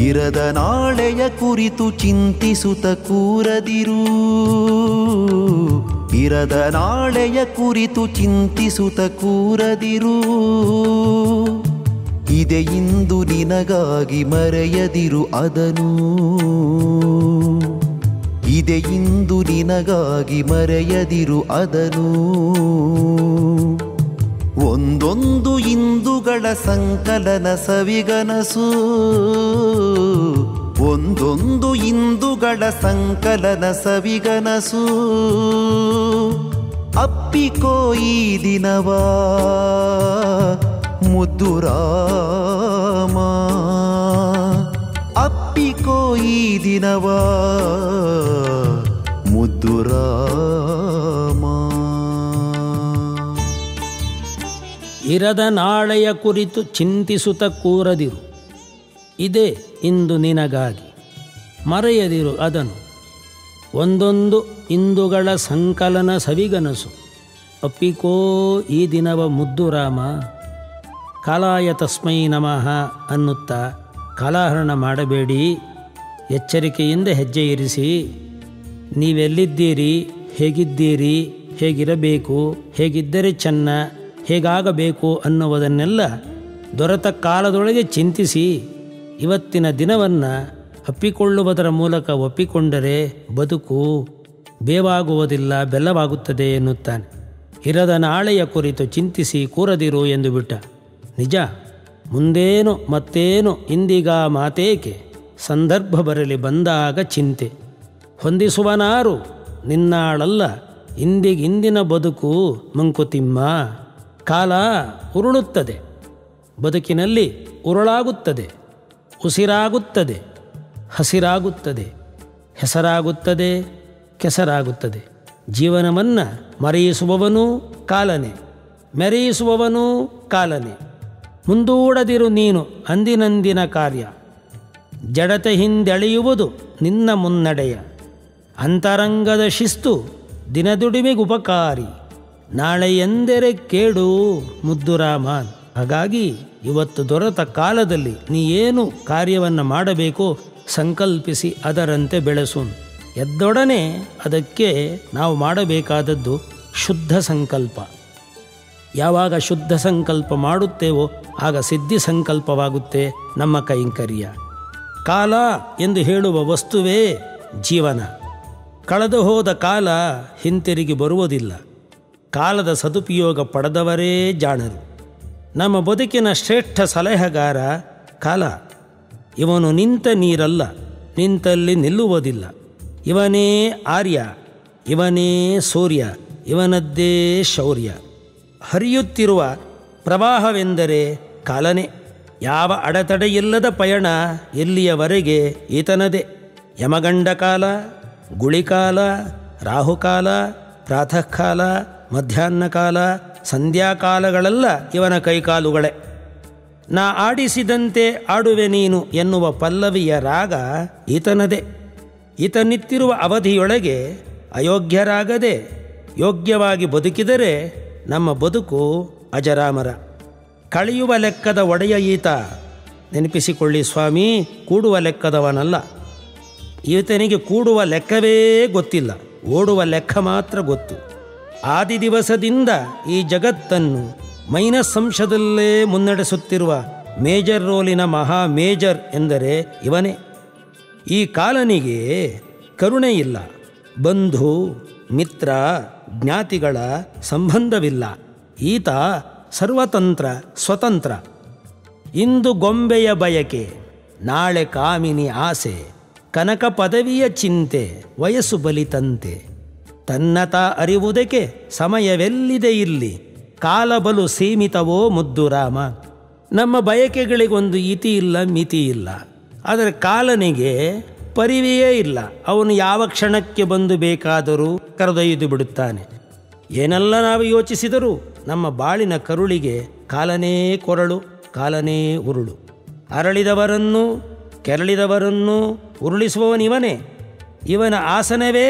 ಇರದ ನಾಳೆಯ ಕುರಿತು ಚಿಂತಿಸುತ್ತ ಕೂರದಿರು ಇರದ ನಾಳೆಯ ಕುರಿತು ಚಿಂತಿಸುತ್ತ ಕೂರದಿರು ಇದೆ ಇಂದು ನಿನಗಾಗಿ ಮರೆಯದಿರು ಅದನು ಇದೆ ಇಂದು ನಿನಗಾಗಿ ಮರೆಯದಿರು ಅದನು ಒಂದೊಂದು ಇಂದುಗಳ ಸಂಕಲನ ಸವಿಗನಸು ಒಂದೊಂದು ಇಂದುಗಳ ಸಂಕಲನ ಸವಿಗನಸು ಅಪ್ಪಿಕೋ ಈ ದಿನವಾ ಮುದ್ದು ರಾಮ ಅಪ್ಪಿಕೋ ಈ ದಿನವಾ ಮುದ್ದು ರಾಮ ಇರದ ನಾಳೆಯ ಕುರಿತು ಚಿಂತಿಸುತ್ತ ಕೂರದಿರು ಇದೇ ಇಂದು ನಿನಗಾಗಿ ಮರೆಯದಿರು ಅದನ್ನು ಒಂದೊಂದು ಇಂದುಗಳ ಸಂಕಲನ ಸವಿಗನಸು ಅಪ್ಪಿಕೋ ಈ ದಿನವ ಮುದ್ದು ರಾಮ ಕಾಲಾಯ ತಸ್ಮೈ ನಮಃ ಅನ್ನುತ್ತಾ ಕಾಲಾಹರಣ ಮಾಡಬೇಡಿ ಎಚ್ಚರಿಕೆಯಿಂದ ಹೆಜ್ಜೆ ಇರಿಸಿ ನೀವೆಲ್ಲಿದ್ದೀರಿ ಹೇಗಿದ್ದೀರಿ ಹೇಗಿರಬೇಕು ಹೇಗಿದ್ದರೆ ಚೆನ್ನ ಹೇಗಾಗಬೇಕು ಅನ್ನುವುದನ್ನೆಲ್ಲ ದೊರೆತ ಕಾಲದೊಳಗೆ ಚಿಂತಿಸಿ ಇವತ್ತಿನ ದಿನವನ್ನು ಅಪ್ಪಿಕೊಳ್ಳುವುದರ ಮೂಲಕ ಒಪ್ಪಿಕೊಂಡರೆ ಬದುಕು ಬೇವಾಗುವುದಿಲ್ಲ ಬೆಲ್ಲವಾಗುತ್ತದೆ ಎನ್ನುತ್ತಾನೆ ಇರದ ನಾಳೆಯ ಕುರಿತು ಚಿಂತಿಸಿ ಕೂರದಿರು ಎಂದು ಬಿಟ್ಟ ನಿಜ ಮುಂದೇನು ಮತ್ತೇನು ಇಂದೀಗ ಮಾತೇಕೆ ಸಂದರ್ಭ ಬರಲಿ ಬಂದಾಗ ಚಿಂತೆ ಹೊಂದಿಸುವನಾರು ನಿನ್ನಾಳಲ್ಲ ಇಂದಿಗಿಂದಿನ ಬದುಕು ಮಂಕುತಿಮ್ಮ ಕಾಲ ಉರುಳುತ್ತದೆ ಬದುಕಿನಲ್ಲಿ ಉರುಳಾಗುತ್ತದೆ ಉಸಿರಾಗುತ್ತದೆ ಹಸಿರಾಗುತ್ತದೆ ಹೆಸರಾಗುತ್ತದೆ ಕೆಸರಾಗುತ್ತದೆ ಜೀವನವನ್ನು ಮರೆಯಿಸುವವನೂ ಕಾಲನೆ ಮೆರೆಯಿಸುವವನೂ ಕಾಲನೆ ಮುಂದೂಡದಿರು ನೀನು ಅಂದಿನಂದಿನ ಕಾರ್ಯ ಜಡತೆ ಹಿಂದೆಳೆಯುವುದು ನಿನ್ನ ಮುನ್ನಡೆಯ ಅಂತರಂಗದ ಶಿಸ್ತು ದಿನದುಡಿಮೆಗುಪಕಾರಿ ನಾಳೆ ಎಂದರೆ ಕೇಡು ಮುದ್ದುರಾಮ ಹಾಗಾಗಿ ಇವತ್ತು ದೊರೆತ ಕಾಲದಲ್ಲಿ ನೀ ಏನು ಕಾರ್ಯವನ್ನು ಮಾಡಬೇಕೋ ಸಂಕಲ್ಪಿಸಿ ಅದರಂತೆ ಬೆಳೆಸು ಎದ್ದೊಡನೆ ಅದಕ್ಕೆ ನಾವು ಮಾಡಬೇಕಾದದ್ದು ಶುದ್ಧ ಸಂಕಲ್ಪ ಯಾವಾಗ ಶುದ್ಧ ಸಂಕಲ್ಪ ಮಾಡುತ್ತೇವೋ ಆಗ ಸಿದ್ಧಿ ಸಂಕಲ್ಪವಾಗುತ್ತೆ ನಮ್ಮ ಕೈಂಕರ್ಯ ಕಾಲ ಎಂದು ಹೇಳುವ ವಸ್ತುವೇ ಜೀವನ ಕಳೆದು ಹೋದ ಕಾಲ ಹಿಂತಿರುಗಿ ಬರುವುದಿಲ್ಲ ಕಾಲದ ಸದುಪಯೋಗ ಪಡೆದವರೇ ಜಾಣರು ನಮ್ಮ ಬದುಕಿನ ಶ್ರೇಷ್ಠ ಸಲಹೆಗಾರ ಕಾಲ ಇವನು ನಿಂತ ನೀರಲ್ಲ ನಿಂತಲ್ಲಿ ನಿಲ್ಲುವುದಿಲ್ಲ ಇವನೇ ಆರ್ಯ ಇವನೇ ಸೂರ್ಯ ಇವನದ್ದೇ ಶೌರ್ಯ ಹರಿಯುತ್ತಿರುವ ಪ್ರವಾಹವೆಂದರೆ ಕಾಲನೇ ಯಾವ ಅಡೆತಡೆಯಿಲ್ಲದ ಪಯಣ ಎಲ್ಲಿಯವರೆಗೆ ಈತನದೇ ಯಮಗಂಡ ಕಾಲ ಗುಳಿಕಾಲ ರಾಹುಕಾಲ ಪ್ರಾತಃ ಕಾಲ ಮಧ್ಯಾಹ್ನ ಕಾಲ ಸಂಧ್ಯಾಕಾಲಗಳೆಲ್ಲ ಇವನ ಕೈಕಾಲುಗಳೇ ನಾ ಆಡಿಸಿದಂತೆ ಆಡುವೆ ನೀನು ಎನ್ನುವ ಪಲ್ಲವಿಯ ರಾಗ ಈತನದೇ ಈತನಿತ್ತಿರುವ ಅವಧಿಯೊಳಗೆ ಅಯೋಗ್ಯರಾಗದೆ ಯೋಗ್ಯವಾಗಿ ಬದುಕಿದರೆ ನಮ್ಮ ಬದುಕು ಅಜರಾಮರ ಕಳೆಯುವ ಲೆಕ್ಕದ ಒಡೆಯ ಈತ ನೆನಪಿಸಿಕೊಳ್ಳಿ ಸ್ವಾಮಿ ಕೂಡುವ ಲೆಕ್ಕದವನಲ್ಲ ಈತನಿಗೆ ಕೂಡುವ ಲೆಕ್ಕವೇ ಗೊತ್ತಿಲ್ಲ ಓಡುವ ಲೆಕ್ಕ ಮಾತ್ರ ಗೊತ್ತು ಆದಿ ದಿವಸದಿಂದ ಈ ಜಗತ್ತನ್ನು ಮೈನಸ್ ಅಂಶದಲ್ಲೇ ಮುನ್ನಡೆಸುತ್ತಿರುವ ಮೇಜರ್ ರೋಲಿನ ಮಹಾ ಮೇಜರ್ ಎಂದರೆ ಇವನೇ ಈ ಕಾಲನಿಗೆ ಕರುಣೆ ಇಲ್ಲ ಬಂಧು ಮಿತ್ರ ಜ್ಞಾತಿಗಳ ಸಂಬಂಧವಿಲ್ಲ ಈತ ಸರ್ವತಂತ್ರ ಸ್ವತಂತ್ರ ಇಂದು ಗೊಂಬೆಯ ಬಯಕೆ ನಾಳೆ ಕಾಮಿನಿ ಆಸೆ ಕನಕ ಪದವಿಯ ಚಿಂತೆ ವಯಸ್ಸು ಬಲಿತಂತೆ ತನ್ನತ ಅರಿವುದಕ್ಕೆ ಸಮಯವೆಲ್ಲಿದೆ ಇಲ್ಲಿ ಕಾಲ ಬಲು ಸೀಮಿತವೋ ಮುದ್ದು ರಾಮ ನಮ್ಮ ಬಯಕೆಗಳಿಗೊಂದು ಇತಿ ಇಲ್ಲ ಮಿತಿ ಇಲ್ಲ ಆದರೆ ಕಾಲನಿಗೆ ಪರಿವೆಯೇ ಇಲ್ಲ ಅವನು ಯಾವ ಕ್ಷಣಕ್ಕೆ ಬಂದು ಬೇಕಾದರೂ ಕರೆದೊಯ್ದು ಬಿಡುತ್ತಾನೆ ಏನೆಲ್ಲ ನಾವು ಯೋಚಿಸಿದರೂ ನಮ್ಮ ಬಾಳಿನ ಕರುಳಿಗೆ ಕಾಲನೇ ಕೊರಳು ಕಾಲನೇ ಉರುಳು ಅರಳಿದವರನ್ನು ಕೆರಳಿದವರನ್ನು ಉರುಳಿಸುವವನಿವನೇ ಇವನ ಆಸನವೇ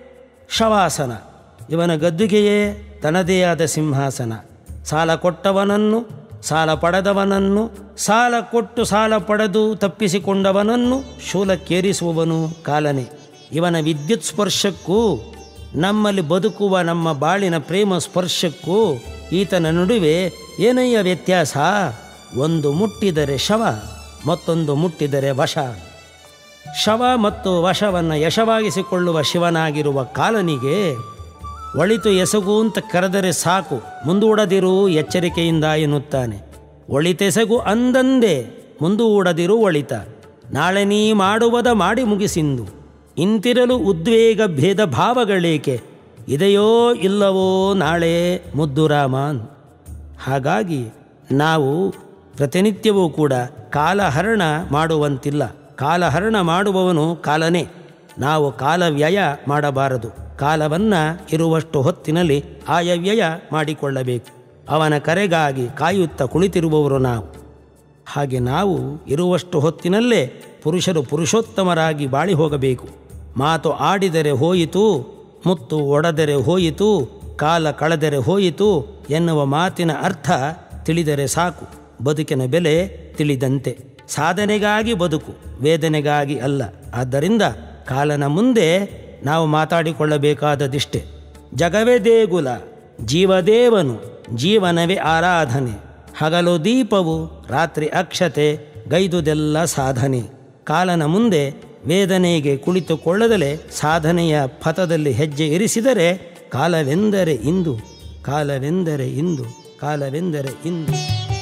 ಶವಾಸನ ಇವನ ಗದ್ದುಗೆಯೇ ತನ್ನದೇ ಆದ ಸಿಂಹಾಸನ ಸಾಲ ಕೊಟ್ಟವನನ್ನು ಸಾಲ ಪಡೆದವನನ್ನು ಸಾಲ ಕೊಟ್ಟು ಸಾಲ ಪಡೆದು ತಪ್ಪಿಸಿಕೊಂಡವನನ್ನು ಶೂಲಕ್ಕೇರಿಸುವವನು ಕಾಲನೇ ಇವನ ವಿದ್ಯುತ್ ಸ್ಪರ್ಶಕ್ಕೂ ನಮ್ಮಲ್ಲಿ ಬದುಕುವ ನಮ್ಮ ಬಾಳಿನ ಪ್ರೇಮ ಸ್ಪರ್ಶಕ್ಕೂ ಈತನ ನಡುವೆ ಏನಯ್ಯ ವ್ಯತ್ಯಾಸ ಒಂದು ಮುಟ್ಟಿದರೆ ಶವ ಮತ್ತೊಂದು ಮುಟ್ಟಿದರೆ ವಶ ಶವ ಮತ್ತು ವಶವನ್ನು ಯಶವಾಗಿಸಿಕೊಳ್ಳುವ ಶಿವನಾಗಿರುವ ಕಾಲನಿಗೆ ಒಳಿತು ಎಸಗು ಅಂತ ಕರೆದರೆ ಸಾಕು ಮುಂದೂಡದಿರು ಎಚ್ಚರಿಕೆಯಿಂದ ಎನ್ನುತ್ತಾನೆ ಒಳಿತೆಸಗು ಅಂದಂದೇ ಮುಂದೂಡದಿರು ಒಳಿತ ನಾಳೆ ನೀ ಮಾಡುವದ ಮಾಡಿ ಮುಗಿಸಿಂದು ಇಂತಿರಲು ಉದ್ವೇಗ ಭೇದ ಭಾವಗಳೇಕೆ ಇದೆಯೋ ಇಲ್ಲವೋ ನಾಳೆ ಮುದ್ದುರಾಮನ್ ಹಾಗಾಗಿ ನಾವು ಪ್ರತಿನಿತ್ಯವೂ ಕೂಡ ಕಾಲಹರಣ ಮಾಡುವಂತಿಲ್ಲ ಕಾಲಹರಣ ಮಾಡುವವನು ಕಾಲನೇ ನಾವು ಕಾಲವ್ಯಯ ಮಾಡಬಾರದು ಕಾಲವನ್ನು ಇರುವಷ್ಟು ಹೊತ್ತಿನಲ್ಲಿ ಆಯವ್ಯಯ ಮಾಡಿಕೊಳ್ಳಬೇಕು ಅವನ ಕರೆಗಾಗಿ ಕಾಯುತ್ತಾ ಕುಳಿತಿರುವವರು ನಾವು ಹಾಗೆ ನಾವು ಇರುವಷ್ಟು ಹೊತ್ತಿನಲ್ಲೇ ಪುರುಷರು ಪುರುಷೋತ್ತಮರಾಗಿ ಬಾಳಿ ಹೋಗಬೇಕು ಮಾತು ಆಡಿದರೆ ಹೋಯಿತು ಮುತ್ತು ಒಡೆದರೆ ಹೋಯಿತು ಕಾಲ ಕಳೆದರೆ ಹೋಯಿತು ಎನ್ನುವ ಮಾತಿನ ಅರ್ಥ ತಿಳಿದರೆ ಸಾಕು ಬದುಕಿನ ಬೆಲೆ ತಿಳಿದಂತೆ ಸಾಧನೆಗಾಗಿ ಬದುಕು ವೇದನೆಗಾಗಿ ಅಲ್ಲ ಆದ್ದರಿಂದ ಕಾಲನ ಮುಂದೆ ನಾವು ಮಾತಾಡಿಕೊಳ್ಳಬೇಕಾದದಿಷ್ಟೇ ಜಗವೇ ದೇಗುಲ ಜೀವದೇವನು ಜೀವನವೇ ಆರಾಧನೆ ಹಗಲು ದೀಪವು ರಾತ್ರಿ ಅಕ್ಷತೆ ಗೈದುದೆಲ್ಲ ಸಾಧನೆ ಕಾಲನ ಮುಂದೆ ವೇದನೆಗೆ ಕುಳಿತುಕೊಳ್ಳದಲೇ ಸಾಧನೆಯ ಪಥದಲ್ಲಿ ಹೆಜ್ಜೆ ಇರಿಸಿದರೆ ಕಾಲವೆಂದರೆ ಇಂದು ಕಾಲವೆಂದರೆ ಇಂದು ಕಾಲವೆಂದರೆ ಇಂದು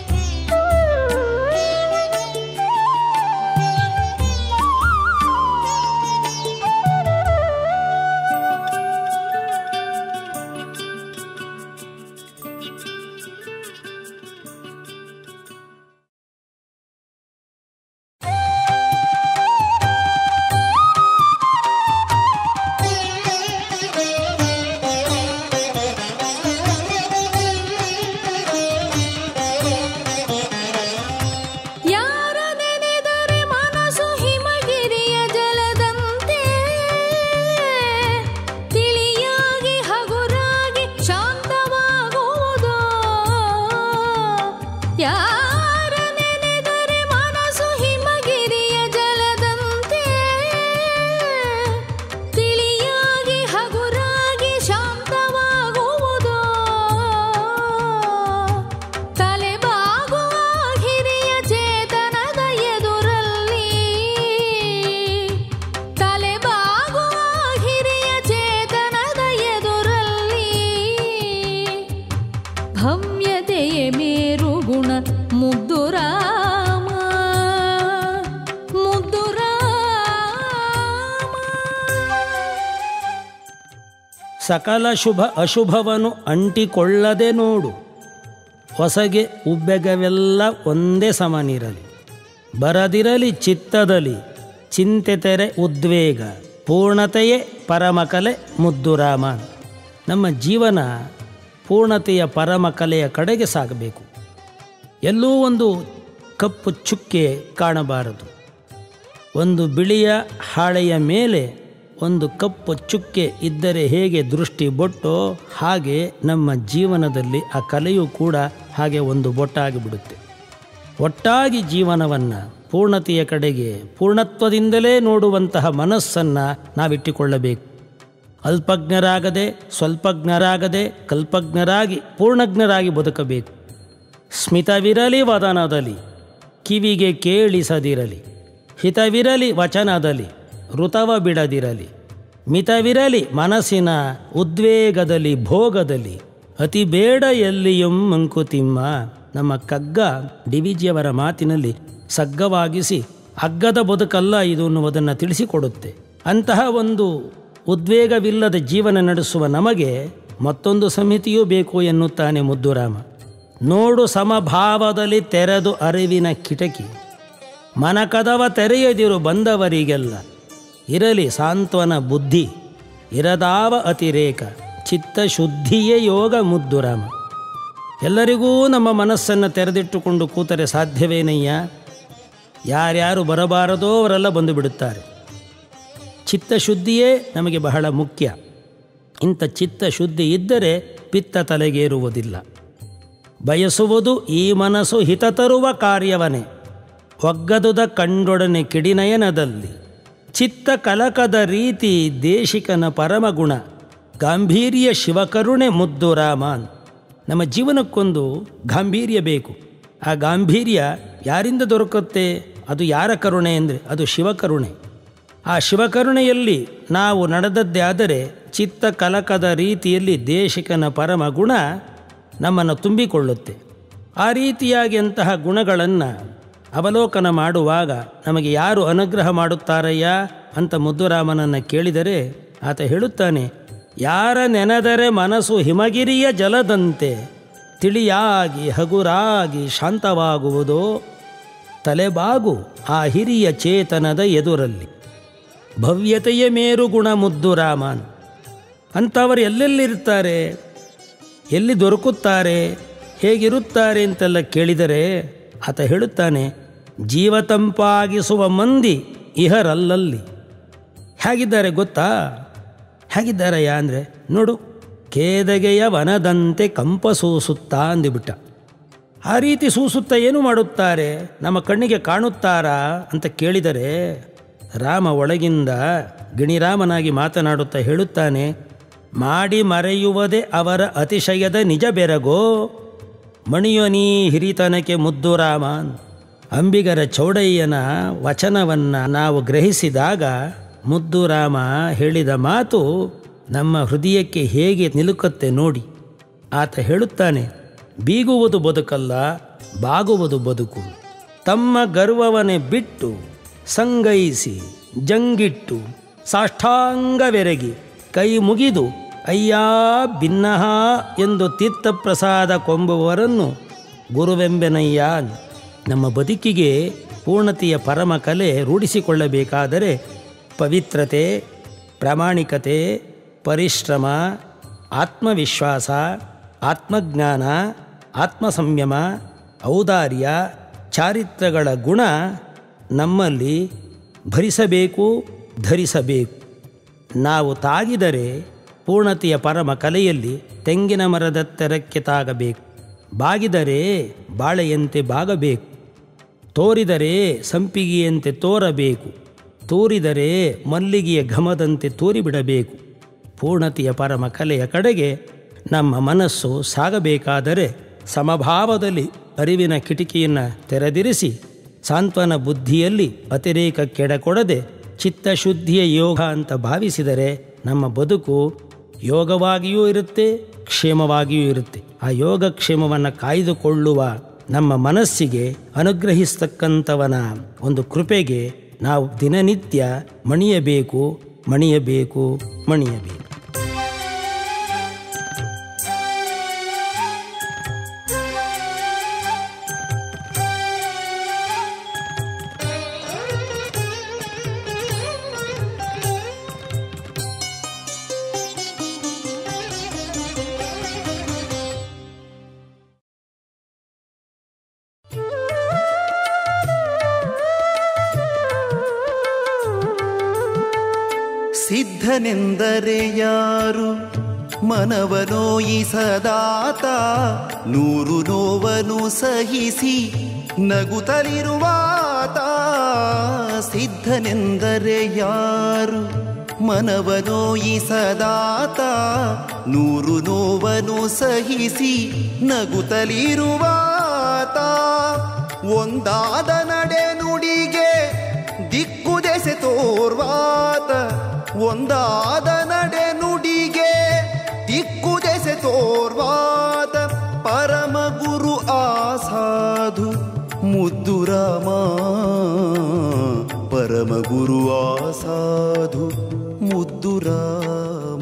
ಯಾರ ನೆನೆದರೆ ಮನಸ್ಸು ಹಿಮಗಿರಿಯ ಜಲದಂತೆ ತಿಳಿಯಾಗಿ ಹಗುರಾಗಿ ಶಾಂತವಾಗುವುದು ಯಾರ ನೆನೆದರೆ ಮನಸ್ಸು ಹಿಮಗಿರಿಯ ಜಲದಂತೆ ತಿಳಿಯಾಗಿ ಹಗುರಾಗಿ ಶಾಂತವಾಗುವುದು ತಲೆಬಾಗುವ ಹಿರಿಯ ಚೇತನದ ಎದುರಲ್ಲಿ ತಲೆಬಾಗುವ ಹಿರಿಯ ಚೇತನದ ಎದುರಲ್ಲಿ ಭವ್ಯತೆಯೇ ಮೇರು ಗುಣ ಮುದ್ದು ರಾಮ ಮುದ್ದು ರಾಮ ಸಕಲ ಶುಭ ಅಶುಭವನ್ನು ಅಂಟಿಕೊಳ್ಳದೆ ನೋಡು ಹೊಸಗೆ ಉಬ್ಬೆಗವೆಲ್ಲ ಒಂದೇ ಸಮನಿರಲಿ ಬರದಿರಲಿ ಚಿತ್ತದಲ್ಲಿ ಚಿಂತೆ ತೆರೆ ಉದ್ವೇಗ ಪೂರ್ಣತೆಯೇ ಪರಮಕಲೆ ಮುದ್ದುರಾಮ ನಮ್ಮ ಜೀವನ ಪೂರ್ಣತೆಯ ಪರಮಕಲೆಯ ಕಡೆಗೆ ಸಾಗಬೇಕು ಎಲ್ಲೂ ಒಂದು ಕಪ್ಪು ಚುಕ್ಕೆ ಕಾಣಬಾರದು ಒಂದು ಬಿಳಿಯ ಹಾಳೆಯ ಮೇಲೆ ಒಂದು ಕಪ್ಪು ಚುಕ್ಕೆ ಇದ್ದರೆ ಹೇಗೆ ದೃಷ್ಟಿ ಬೊಟ್ಟೋ ಹಾಗೆ ನಮ್ಮ ಜೀವನದಲ್ಲಿ ಆ ಕಲೆಯೂ ಕೂಡ ಹಾಗೆ ಒಂದು ಬೊಟ್ಟಾಗಿ ಬಿಡುತ್ತೆ ಒಟ್ಟಾಗಿ ಜೀವನವನ್ನು ಪೂರ್ಣತೆಯ ಕಡೆಗೆ ಪೂರ್ಣತ್ವದಿಂದಲೇ ನೋಡುವಂತಹ ಮನಸ್ಸನ್ನು ನಾವಿಟ್ಟುಕೊಳ್ಳಬೇಕು ಅಲ್ಪಜ್ಞರಾಗದೆ ಸ್ವಲ್ಪಜ್ಞರಾಗದೆ ಕಲ್ಪಜ್ಞರಾಗಿ ಪೂರ್ಣಜ್ಞರಾಗಿ ಬದುಕಬೇಕು ಸ್ಮಿತವಿರಲಿ ವದನದಲ್ಲಿ ಕಿವಿಗೆ ಕೇಳಿಸದಿರಲಿ ಹಿತವಿರಲಿ ವಚನದಲ್ಲಿ ಋತವ ಬಿಡದಿರಲಿ ಮಿತವಿರಲಿ ಮನಸ್ಸಿನ ಉದ್ವೇಗದಲ್ಲಿ ಭೋಗದಲ್ಲಿ ಅತಿ ಬೇಡ ಎಲ್ಲಿಯಂ ಮಂಕುತಿಮ್ಮ ನಮ್ಮ ಕಗ್ಗ ಡಿವಿಜಿಯವರ ಮಾತಿನಲ್ಲಿ ಸಗ್ಗವಾಗಿಸಿ ಅಗ್ಗದ ಬದುಕಲ್ಲ ಇದು ಅನ್ನುವುದನ್ನು ತಿಳಿಸಿಕೊಡುತ್ತೆ ಅಂತಹ ಒಂದು ಉದ್ವೇಗವಿಲ್ಲದ ಜೀವನ ನಡೆಸುವ ನಮಗೆ ಮತ್ತೊಂದು ಸಮಿತಿಯೂ ಬೇಕು ಎನ್ನುತ್ತಾನೆ ಮುದ್ದುರಾಮ ನೋಡು ಸಮಭಾವದಲ್ಲಿ ತೆರೆದು ಅರಿವಿನ ಕಿಟಕಿ ಮನಕದವ ತೆರೆಯದಿರು ಬಂದವರಿಗೆಲ್ಲ ಇರಲಿ ಸಾಂತ್ವನ ಬುದ್ಧಿ ಇರದಾವ ಅತಿರೇಕ ಚಿತ್ತಶುದ್ಧಿಯೇ ಯೋಗ ಮುದ್ದುರಾಮ ಎಲ್ಲರಿಗೂ ನಮ್ಮ ಮನಸ್ಸನ್ನು ತೆರೆದಿಟ್ಟುಕೊಂಡು ಕೂತರೆ ಸಾಧ್ಯವೇನಯ್ಯ ಯಾರ್ಯಾರು ಬರಬಾರದೋ ಅವರೆಲ್ಲ ಬಂದು ಬಿಡುತ್ತಾರೆ ಚಿತ್ತಶುದ್ಧಿಯೇ ನಮಗೆ ಬಹಳ ಮುಖ್ಯ ಇಂಥ ಚಿತ್ತಶುದ್ಧಿ ಇದ್ದರೆ ಪಿತ್ತ ತಲೆಗೇರುವುದಿಲ್ಲ ಬಯಸುವುದು ಈ ಮನಸ್ಸು ಹಿತ ತರುವ ಕಾರ್ಯವನೇ ಒಗ್ಗದುದ ಕಂಡೊಡನೆ ಕಿಡಿನಯನದಲ್ಲಿ ಚಿತ್ತ ಕಲಕದ ರೀತಿ ದೇಶಿಕನ ಪರಮಗುಣ ಗಾಂಭೀರ್ಯ ಶಿವಕರುಣೆ ಮುದ್ದು ರಾಮಾನ್ ನಮ್ಮ ಜೀವನಕ್ಕೊಂದು ಗಾಂಭೀರ್ಯ ಬೇಕು ಆ ಗಾಂಭೀರ್ಯ ಯಾರಿಂದ ದೊರಕುತ್ತೆ ಅದು ಯಾರ ಕರುಣೆ ಅಂದರೆ ಅದು ಶಿವಕರುಣೆ ಆ ಶಿವಕರುಣೆಯಲ್ಲಿ ನಾವು ನಡೆದದ್ದೇ ಆದರೆ ಚಿತ್ತ ಕಲಕದ ರೀತಿಯಲ್ಲಿ ದೇಶಿಕನ ಪರಮ ಗುಣ ನಮ್ಮನ್ನು ತುಂಬಿಕೊಳ್ಳುತ್ತೆ ಆ ರೀತಿಯಾಗಿ ಅಂತಹ ಗುಣಗಳನ್ನು ಅವಲೋಕನ ಮಾಡುವಾಗ ನಮಗೆ ಯಾರು ಅನುಗ್ರಹ ಮಾಡುತ್ತಾರಯ್ಯ ಅಂತ ಮುದ್ದುರಾಮನನ್ನು ಕೇಳಿದರೆ ಆತ ಹೇಳುತ್ತಾನೆ ಯಾರ ನೆನೆದರೆ ಮನಸ್ಸು ಹಿಮಗಿರಿಯ ಜಲದಂತೆ ತಿಳಿಯಾಗಿ ಹಗುರಾಗಿ ಶಾಂತವಾಗುವುದೋ ತಲೆಬಾಗು ಆ ಹಿರಿಯ ಚೇತನದ ಎದುರಲ್ಲಿ ಭವ್ಯತೆಯ ಮೇರು ಗುಣ ಮುದ್ದು ರಾಮನ್ ಅಂಥವರು ಎಲ್ಲೆಲ್ಲಿರ್ತಾರೆ ಎಲ್ಲಿ ದೊರಕುತ್ತಾರೆ ಹೇಗಿರುತ್ತಾರೆ ಅಂತೆಲ್ಲ ಕೇಳಿದರೆ ಆತ ಹೇಳುತ್ತಾನೆ ಜೀವ ತಂಪಾಗಿಸುವ ಮಂದಿ ಇಹರಲ್ಲಲ್ಲಿ ಹೇಗಿದ್ದಾರೆ ಗೊತ್ತಾ ಹೇಗಿದ್ದಾರಯ್ಯ ಅಂದರೆ ನೋಡು ಕೇದಗೆಯ ವನದಂತೆ ಕಂಪ ಸೂಸುತ್ತಾ ಅಂದುಬಿಟ್ಟ ಆ ರೀತಿ ಸೂಸುತ್ತಾ ಏನು ಮಾಡುತ್ತಾರೆ ನಮ್ಮ ಕಣ್ಣಿಗೆ ಕಾಣುತ್ತಾರಾ ಅಂತ ಕೇಳಿದರೆ ರಾಮ ಒಳಗಿಂದ ಗಿಣಿರಾಮನಾಗಿ ಮಾತನಾಡುತ್ತಾ ಹೇಳುತ್ತಾನೆ ಮಾಡಿ ಮರೆಯುವುದೇ ಅವರ ಅತಿಶಯದ ನಿಜ ಬೆರಗೋ ಮಣಿಯೊನೀ ಹಿರಿತನಕ್ಕೆ ಮುದ್ದು ರಾಮನ್ ಅಂಬಿಗರ ಚೌಡಯ್ಯನ ವಚನವನ್ನು ನಾವು ಗ್ರಹಿಸಿದಾಗ ಮುದ್ದು ರಾಮ ಹೇಳಿದ ಮಾತು ನಮ್ಮ ಹೃದಯಕ್ಕೆ ಹೇಗೆ ನಿಲುಕುತ್ತೆ ನೋಡಿ ಆತ ಹೇಳುತ್ತಾನೆ ಬೀಗುವುದು ಬದುಕಲ್ಲ ಬಾಗುವುದು ಬದುಕು ತಮ್ಮ ಗರ್ವವನ್ನೇ ಬಿಟ್ಟು ಸಂಗೈಸಿ ಜಂಗಿಟ್ಟು ಸಾಷ್ಟಾಂಗವೆರಗಿ ಕೈ ಮುಗಿದು ಅಯ್ಯಾ ಭಿನ್ನಹ ಎಂದು ತೀರ್ಥಪ್ರಸಾದ ಕೊಂಬುವವರನ್ನು ಗುರುವೆಂಬೆನಯ್ಯ ನಮ್ಮ ಬದುಕಿಗೆ ಪೂರ್ಣತೆಯ ಪರಮ ಕಲೆ ರೂಢಿಸಿಕೊಳ್ಳಬೇಕಾದರೆ ಪವಿತ್ರತೆ ಪ್ರಾಮಾಣಿಕತೆ ಪರಿಶ್ರಮ ಆತ್ಮವಿಶ್ವಾಸ ಆತ್ಮಜ್ಞಾನ ಆತ್ಮಸಂಯಮ ಔದಾರ್ಯ ಚಾರಿತ್ರಗಳ ಗುಣ ನಮ್ಮಲ್ಲಿ ಭರಿಸಬೇಕು ಧರಿಸಬೇಕು ನಾವು ತಾಗಿದರೆ ಪೂರ್ಣತೆಯ ಪರಮ ಕಲೆಯಲ್ಲಿ ತೆಂಗಿನ ಮರದ ತೆರಕ್ಕೆ ತಾಗಬೇಕು ಬಾಗಿದರೆ ಬಾಳೆಯಂತೆ ಬಾಗಬೇಕು ತೋರಿದರೆ ಸಂಪಿಗೆಯಂತೆ ತೋರಬೇಕು ತೂರಿದರೆ ಮಲ್ಲಿಗೆಯ ಘಮದಂತೆ ತೂರಿಬಿಡಬೇಕು ಪೂರ್ಣತೆಯ ಪರಮ ಕಲೆಯ ಕಡೆಗೆ ನಮ್ಮ ಮನಸ್ಸು ಸಾಗಬೇಕಾದರೆ ಸಮಭಾವದಲ್ಲಿ ಅರಿವಿನ ಕಿಟಕಿಯನ್ನು ತೆರೆದಿರಿಸಿ ಸಾಂತ್ವನ ಬುದ್ಧಿಯಲ್ಲಿ ಅತಿರೇಕ ಕೆಡಕೊಡದೆ ಚಿತ್ತಶುದ್ಧಿಯ ಯೋಗ ಅಂತ ಭಾವಿಸಿದರೆ ನಮ್ಮ ಬದುಕು ಯೋಗವಾಗಿಯೂ ಇರುತ್ತೆ ಕ್ಷೇಮವಾಗಿಯೂ ಇರುತ್ತೆ ಆ ಯೋಗಕ್ಷೇಮವನ್ನು ಕಾಯ್ದುಕೊಳ್ಳುವ ನಮ್ಮ ಮನಸ್ಸಿಗೆ ಅನುಗ್ರಹಿಸ್ತಕ್ಕಂಥವನ ಒಂದು ಕೃಪೆಗೆ ನಾವು ದಿನನಿತ್ಯ ಮಣಿಯಬೇಕು ಮಣಿಯಬೇಕು ಮಣಿಯಬೇಕು ಸಿದ್ಧನೆಂದರೆ ಯಾರು ಮನವನೋಯಿಸದಾತ ನೂರು ನೋವನು ಸಹಿಸಿ ನಗುತ್ತಲಿರುವಾತ ಸಿದ್ಧನೆಂದರೆ ಯಾರು ಮನವನೋಯಿಸದಾತ ನೂರು ನೋವನು ಸಹಿಸಿ ನಗುತ್ತಲಿರುವಾತ ಒಂದಾದ ನಡೆ ನುಡಿಗೆ ದಿಕ್ಕು ದೆಸೆ ತೋರ್ವಾತ ಒಂದಾದ ನಡೆ ನುಡಿಗೆ ದಿಕ್ಕು ದೆಸೆ ತೋರ್ವಾತ ಪರಮ ಗುರು ಆಸಾಧು ಮುದ್ದು ರಾಮ ಪರಮ ಗುರು ಆಸಾಧು ಮುದ್ದು ರಾಮ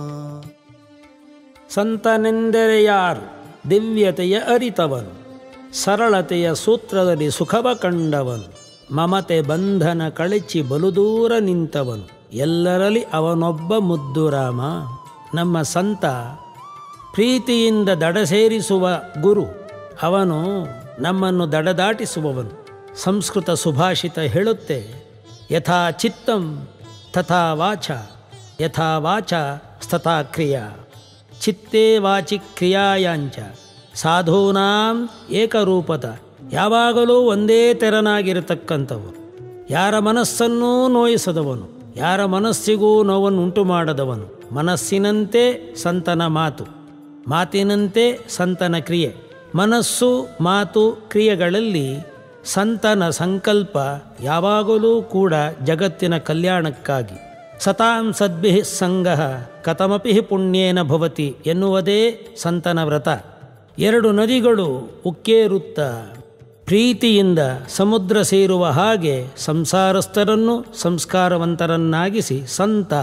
ಸಂತನೆಂದರೆ ಯಾರು ದಿವ್ಯತೆಯ ಅರಿತವನು ಸರಳತೆಯ ಸೂತ್ರದಲ್ಲಿ ಸುಖವ ಕಂಡವನು ಮಮತೆ ಬಂಧನ ಕಳಚಿ ಬಲುದೂರ ನಿಂತವನು ಎಲ್ಲರಲ್ಲಿ ಅವನೊಬ್ಬ ಮುದ್ದು ರಾಮ ನಮ್ಮ ಸಂತ ಪ್ರೀತಿಯಿಂದ ದಡ ಸೇರಿಸುವ ಗುರು ಅವನು ನಮ್ಮನ್ನು ದಡದಾಟಿಸುವವನು ಸಂಸ್ಕೃತ ಸುಭಾಷಿತ ಹೇಳುತ್ತೆ ಯಥಾ ಚಿತ್ತಂ ತಥಾ ವಾಚ ಯಥಾ ವಾಚ ಸ್ಥಥಾ ಕ್ರಿಯಾ ಚಿತ್ತೇ ವಾಚಿ ಕ್ರಿಯಾಯಾಂಚ ಸಾಧೂನಾಂ ಏಕರೂಪತ ಯಾವಾಗಲೂ ಒಂದೇ ತೆರನಾಗಿರತಕ್ಕಂಥವನು ಯಾರ ಮನಸ್ಸನ್ನೂ ನೋಯಿಸದವನು ಯಾರ ಮನಸ್ಸಿಗೂ ನೋವನ್ನು ಉಂಟು ಮಾಡದವನು ಮನಸ್ಸಿನಂತೆ ಸಂತನ ಮಾತು ಮಾತಿನಂತೆ ಸಂತನ ಕ್ರಿಯೆ ಮನಸ್ಸು ಮಾತು ಕ್ರಿಯೆಗಳಲ್ಲಿ ಸಂತನ ಸಂಕಲ್ಪ ಯಾವಾಗಲೂ ಕೂಡ ಜಗತ್ತಿನ ಕಲ್ಯಾಣಕ್ಕಾಗಿ ಸತಾಂ ಸದ್ಭಿ ಸಂಗ ಕಥಮಪಿ ಪುಣ್ಯೇನ ಭವತಿ ಎನ್ನುವುದೇ ಸಂತನ ವ್ರತ ಎರಡು ನದಿಗಳು ಉಕ್ಕೇರುತ್ತ ಪ್ರೀತಿಯಿಂದ ಸಮುದ್ರ ಸೇರುವ ಹಾಗೆ ಸಂಸಾರಸ್ಥರನ್ನು ಸಂಸ್ಕಾರವಂತರನ್ನಾಗಿಸಿ ಸಂತ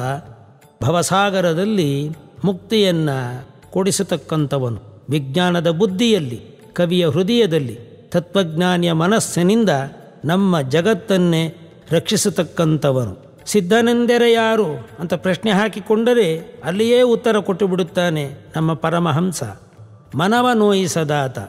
ಭವಸಾಗರದಲ್ಲಿ ಮುಕ್ತಿಯನ್ನು ಕೊಡಿಸತಕ್ಕಂಥವನು ವಿಜ್ಞಾನದ ಬುದ್ಧಿಯಲ್ಲಿ ಕವಿಯ ಹೃದಯದಲ್ಲಿ ತತ್ವಜ್ಞಾನಿಯ ಮನಸ್ಸಿನಿಂದ ನಮ್ಮ ಜಗತ್ತನ್ನೇ ರಕ್ಷಿಸತಕ್ಕಂಥವನು ಸಿದ್ಧನೆಂದರೆ ಯಾರು ಅಂತ ಪ್ರಶ್ನೆ ಹಾಕಿಕೊಂಡರೆ ಅಲ್ಲಿಯೇ ಉತ್ತರ ಕೊಟ್ಟು ಬಿಡುತ್ತಾನೆ ನಮ್ಮ ಪರಮಹಂಸ ಮನವ ನೋಯಿಸದಾತ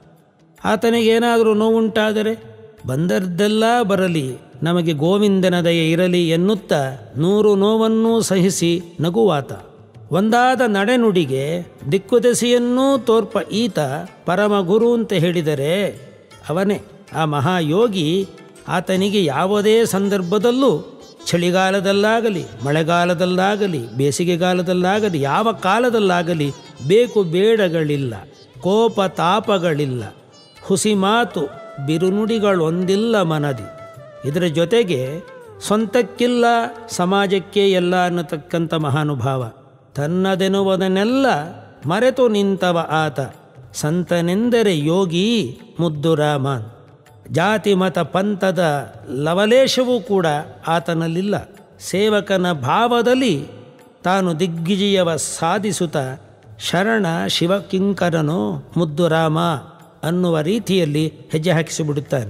ಆತನಿಗೇನಾದರೂ ನೋವುಂಟಾದರೆ ಬಂದದ್ದೆಲ್ಲ ಬರಲಿ ನಮಗೆ ಗೋವಿಂದನ ದಯೆ ಇರಲಿ ಎನ್ನುತ್ತಾ ನೂರು ನೋವನ್ನೂ ಸಹಿಸಿ ನಗುವಾತ ಒಂದಾದ ನಡೆನುಡಿಗೆ ದಿಕ್ಕುದೆಸೆಯನ್ನೂ ತೋರ್ಪ ಈತ ಪರಮ ಗುರು ಅಂತ ಹೇಳಿದರೆ ಅವನೇ ಆ ಮಹಾಯೋಗಿ ಆತನಿಗೆ ಯಾವುದೇ ಸಂದರ್ಭದಲ್ಲೂ ಚಳಿಗಾಲದಲ್ಲಾಗಲಿ ಮಳೆಗಾಲದಲ್ಲಾಗಲಿ ಬೇಸಿಗೆಗಾಲದಲ್ಲಾಗಲಿ ಯಾವ ಕಾಲದಲ್ಲಾಗಲಿ ಬೇಕು ಬೇಡಗಳಿಲ್ಲ ಕೋಪ ತಾಪಗಳಿಲ್ಲ ಹುಸಿ ಮಾತು ಬಿರುನುಡಿಗಳೊಂದಿಲ್ಲ ಮನದಿ ಇದರ ಜೊತೆಗೆ ಸ್ವಂತಕ್ಕಿಲ್ಲ ಸಮಾಜಕ್ಕೆ ಎಲ್ಲ ಅನ್ನತಕ್ಕಂಥ ಮಹಾನುಭಾವ ತನ್ನದೆನ್ನುವುದನ್ನೆಲ್ಲ ಮರೆತು ನಿಂತವ ಆತ ಸಂತನೆಂದರೆ ಯೋಗಿ ಮುದ್ದು ರಾಮನ್ ಜಾತಿ ಮತ ಪಂಥದ ಲವಲೇಶವೂ ಕೂಡ ಆತನಲ್ಲಿಲ್ಲ ಸೇವಕನ ಭಾವದಲ್ಲಿ ತಾನು ದಿಗ್ವಿಜಯವ ಸಾಧಿಸುತ್ತ ಶರಣ ಶಿವಕಿಂಕರನು ಮುದ್ದು ರಾಮ ಅನ್ನುವ ರೀತಿಯಲ್ಲಿ ಹೆಜ್ಜೆ ಹಾಕಿಸಿಬಿಡುತ್ತಾನೆ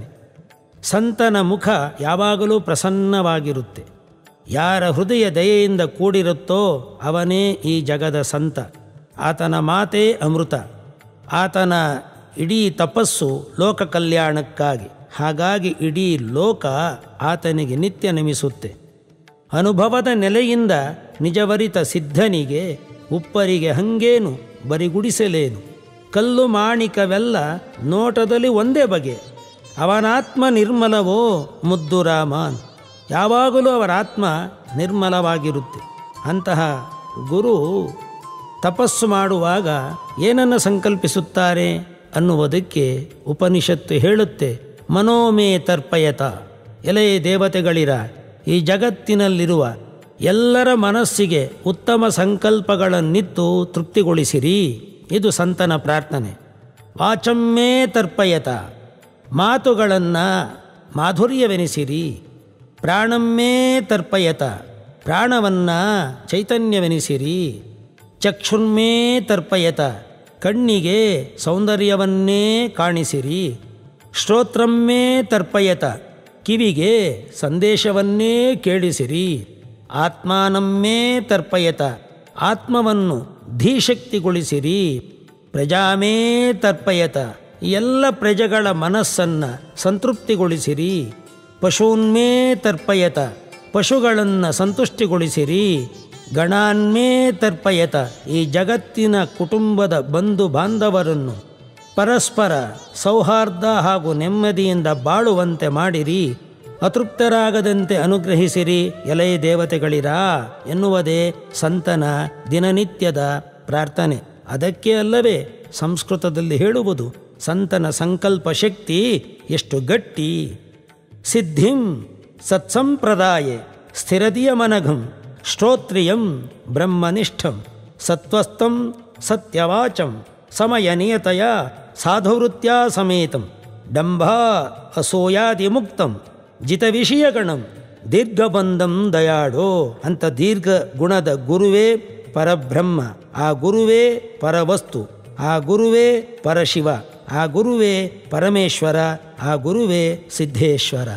ಸಂತನ ಮುಖ ಯಾವಾಗಲೂ ಪ್ರಸನ್ನವಾಗಿರುತ್ತೆ ಯಾರ ಹೃದಯ ದಯೆಯಿಂದ ಕೂಡಿರುತ್ತೋ ಅವನೇ ಈ ಜಗದ ಸಂತ ಆತನ ಮಾತೇ ಅಮೃತ ಆತನ ಇಡೀ ತಪಸ್ಸು ಲೋಕ ಕಲ್ಯಾಣಕ್ಕಾಗಿ ಹಾಗಾಗಿ ಇಡೀ ಲೋಕ ಆತನಿಗೆ ನಿತ್ಯ ನಮಿಸುತ್ತೆ ಅನುಭವದ ನೆಲೆಯಿಂದ ನಿಜವರಿತ ಸಿದ್ಧನಿಗೆ ಉಪ್ಪರಿಗೆ ಹಂಗೇನು ಬರಿಗುಡಿಸಲೇನು ಕಲ್ಲು ಮಾಣಿಕವೆಲ್ಲ ನೋಟದಲ್ಲಿ ಒಂದೇ ಬಗೆ ಅವನಾತ್ಮ ನಿರ್ಮಲವೋ ಮುದ್ದು ರಾಮನ್ ಯಾವಾಗಲೂ ಅವರ ಆತ್ಮ ನಿರ್ಮಲವಾಗಿರುತ್ತೆ ಅಂತಹ ಗುರು ತಪಸ್ಸು ಮಾಡುವಾಗ ಏನನ್ನು ಸಂಕಲ್ಪಿಸುತ್ತಾರೆ ಅನ್ನುವುದಕ್ಕೆ ಉಪನಿಷತ್ತು ಹೇಳುತ್ತೆ ಮನೋಮೇ ತರ್ಪಯತ ಎಲೆ ದೇವತೆಗಳಿರ ಈ ಜಗತ್ತಿನಲ್ಲಿರುವ ಎಲ್ಲರ ಮನಸ್ಸಿಗೆ ಉತ್ತಮ ಸಂಕಲ್ಪಗಳನ್ನಿತ್ತು ತೃಪ್ತಿಗೊಳಿಸಿರಿ ಇದು ಸಂತನ ಪ್ರಾರ್ಥನೆ ವಾಚಮ್ಮೇ ತರ್ಪಯತ ಮಾತುಗಳನ್ನು ಮಾಧುರ್ಯವೆನಿಸಿರಿ ಪ್ರಾಣಮ್ಮೇ ತರ್ಪಯತ ಪ್ರಾಣವನ್ನು ಚೈತನ್ಯವೆನಿಸಿರಿ ಚಕ್ಷುನ್ಮೇ ತರ್ಪಯತ ಕಣ್ಣಿಗೆ ಸೌಂದರ್ಯವನ್ನೇ ಕಾಣಿಸಿರಿ ಶ್ರೋತ್ರಮ್ಮೇ ತರ್ಪಯತ ಕಿವಿಗೆ ಸಂದೇಶವನ್ನೇ ಕೇಳಿಸಿರಿ ಆತ್ಮಾನಮ್ಮೇ ತರ್ಪಯತ ಆತ್ಮವನ್ನು ಧೀಶಕ್ತಿಗೊಳಿಸಿರಿ ಪ್ರಜಾಮೇ ತರ್ಪಯತ ಎಲ್ಲ ಪ್ರಜೆಗಳ ಮನಸ್ಸನ್ನು ಸಂತೃಪ್ತಿಗೊಳಿಸಿರಿ ಪಶೂನ್ಮೇ ತರ್ಪಯತ ಪಶುಗಳನ್ನು ಸಂತುಷ್ಟಿಗೊಳಿಸಿರಿ ಗಣಾನ್ಮೇ ತರ್ಪಯತ ಈ ಜಗತ್ತಿನ ಕುಟುಂಬದ ಬಂಧು ಬಾಂಧವರನ್ನು ಪರಸ್ಪರ ಸೌಹಾರ್ದ ಹಾಗೂ ನೆಮ್ಮದಿಯಿಂದ ಬಾಳುವಂತೆ ಮಾಡಿರಿ ಅತೃಪ್ತರಾಗದಂತೆ ಅನುಗ್ರಹಿಸಿರಿ ಎಲೆಯ ದೇವತೆಗಳಿರಾ ಎನ್ನುವುದೇ ಸಂತನ ದಿನನಿತ್ಯದ ಪ್ರಾರ್ಥನೆ ಅದಕ್ಕೆ ಅಲ್ಲವೇ ಸಂಸ್ಕೃತದಲ್ಲಿ ಹೇಳುವುದು ಸಂತನ ಸಂಕಲ್ಪ ಶಕ್ತಿ ಎಷ್ಟು ಗಟ್ಟಿ ಸಿದ್ಧಿಂ ಸತ್ಸಂಪ್ರದಾಯೆ ಸ್ಥಿರದಿಯ ಮನಘಂ ಶ್ರೋತ್ರಿಯಂ ಬ್ರಹ್ಮನಿಷ್ಠಂ ಸತ್ವಸ್ಥಂ ಸತ್ಯವಾಚಂ ಸಮಯನಿಯತೆಯ ಸಾಧುವೃತ್ಯ ಸಮೇತಂ ಡಂಭ ಅಸೂಯಾದಿ ಮುಕ್ತಂ ಜಿತವಿಷಯಗಣಂ ದೀರ್ಘಬಂಧಂ ದಯಾಳೋ ಅಂತ ದೀರ್ಘ ಗುಣದ ಗುರುವೇ ಪರಬ್ರಹ್ಮ ಆ ಗುರುವೇ ಪರವಸ್ತು ಆ ಗುರುವೇ ಪರಶಿವ ಆ ಗುರುವೇ ಪರಮೇಶ್ವರ ಆ ಗುರುವೇ ಸಿದ್ಧೇಶ್ವರ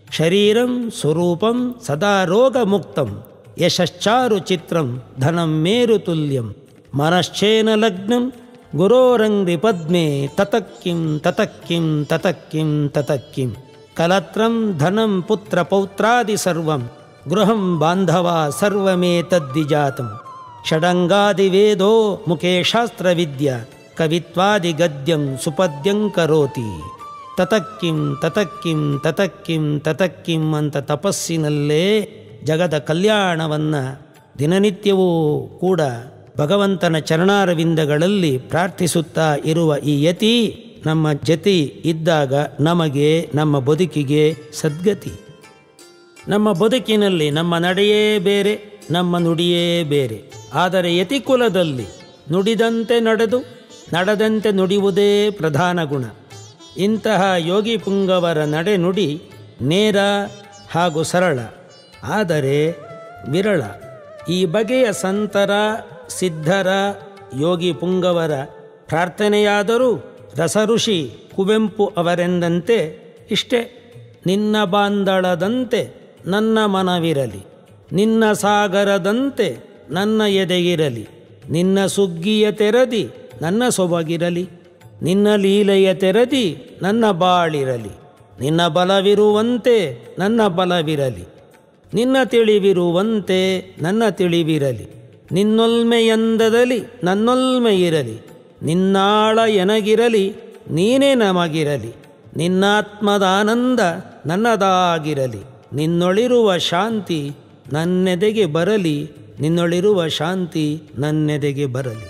ಶರೀರಂ ಸ್ವರೂಪಂ ಸದಾ ರೋಗಮುಕ್ತಂ ಯಶಶ್ಚಾರು ಚಿತ್ರಂ ಧನಂ ಮೇರುತುಲ್ಯಂ ಮನಶ್ಚೇನ ಲಗ್ನಂ ಗುರೋರಂಗ್ರಿ ಪದ್ಮೆ ತತಕ್ಕಿಂ ತತಕ್ಕಿಂ ತತಕ್ಕಿಂ ತತಕ್ಕಿಂ ಕಲತ್ರಂ ಧನಂ ಪುತ್ರ ಪೌತ್ರಾದಿ ಸರ್ವಂ ಗೃಹಂ ಬಾಂಧವ ಸರ್ವಮೇತದ್ವಿಜಾತಂ ಷಡಂಗಾದಿವೇದೋ ಮುಖೇ ಶಾಸ್ತ್ರವಿದ್ಯ ಕವಿತ್ವಾದಿ ಗದ್ಯಂ ಸುಪದ್ಯಂ ಕರೋತಿ ತತಕ್ಕಿಂ ತತಕ್ಕಿಂ ತತಕ್ಕಿಂ ತತಕ್ಕಿಂ ಅಂತ ತಪಸ್ಸಿನಲ್ಲೇ ಜಗದ ಕಲ್ಯಾಣವನ್ನು ದಿನನಿತ್ಯವೂ ಕೂಡ ಭಗವಂತನ ಚರಣಾರವಿಂದಗಳಲ್ಲಿ ಪ್ರಾರ್ಥಿಸುತ್ತಾ ಇರುವ ಈ ಯತಿ ನಮ್ಮ ಜತಿ ಇದ್ದಾಗ ನಮಗೆ ನಮ್ಮ ಬದುಕಿಗೆ ಸದ್ಗತಿ ನಮ್ಮ ಬದುಕಿನಲ್ಲಿ ನಮ್ಮ ನಡೆಯೇ ಬೇರೆ ನಮ್ಮ ನುಡಿಯೇ ಬೇರೆ ಆದರೆ ಯತಿಕುಲದಲ್ಲಿ ನುಡಿದಂತೆ ನಡೆದು ನಡೆದಂತೆ ನುಡಿಯುವುದೇ ಪ್ರಧಾನ ಗುಣ ಇಂತಹ ಯೋಗಿ ಪುಂಗವರ ನಡೆ ನುಡಿ ನೇರ ಹಾಗೂ ಸರಳ ಆದರೆ ವಿರಳ ಈ ಬಗೆಯ ಸಂತರ ಸಿದ್ಧರ ಯೋಗಿ ಪುಂಗವರ ಪ್ರಾರ್ಥನೆಯಾದರೂ ರಸಋಷಿ ಕುವೆಂಪು ಅವರೆಂದಂತೆ ಇಷ್ಟೇ ನಿನ್ನ ಬಾಂದಳದಂತೆ ನನ್ನ ಮನವಿರಲಿ ನಿನ್ನ ಸಾಗರದಂತೆ ನನ್ನ ಎದೆಗಿರಲಿ ನಿನ್ನ ಸುಗ್ಗಿಯ ತೆರದಿ ನನ್ನ ಸೊಬಗಿರಲಿ ನಿನ್ನ ಲೀಲೆಯ ತೆರದಿ ನನ್ನ ಬಾಳಿರಲಿ ನಿನ್ನ ಬಲವಿರುವಂತೆ ನನ್ನ ಬಲವಿರಲಿ ನಿನ್ನ ತಿಳಿವಿರುವಂತೆ ನನ್ನ ತಿಳಿವಿರಲಿ ನಿನ್ನೊಲ್ಮೆಯಂದದಲ್ಲಿ ನನ್ನೊಲ್ಮೆ ಇರಲಿ ನಿನ್ನಾಳ ಎನಗಿರಲಿ ನೀನೇ ನಮಗಿರಲಿ ನಿನ್ನಾತ್ಮದಾನಂದ ನನ್ನದಾಗಿರಲಿ ನಿನ್ನೊಳಿರುವ ಶಾಂತಿ ನನ್ನೆದೆಗೆ ಬರಲಿ ನಿನ್ನೊಳಿರುವ ಶಾಂತಿ ನನ್ನೆದೆಗೆ ಬರಲಿ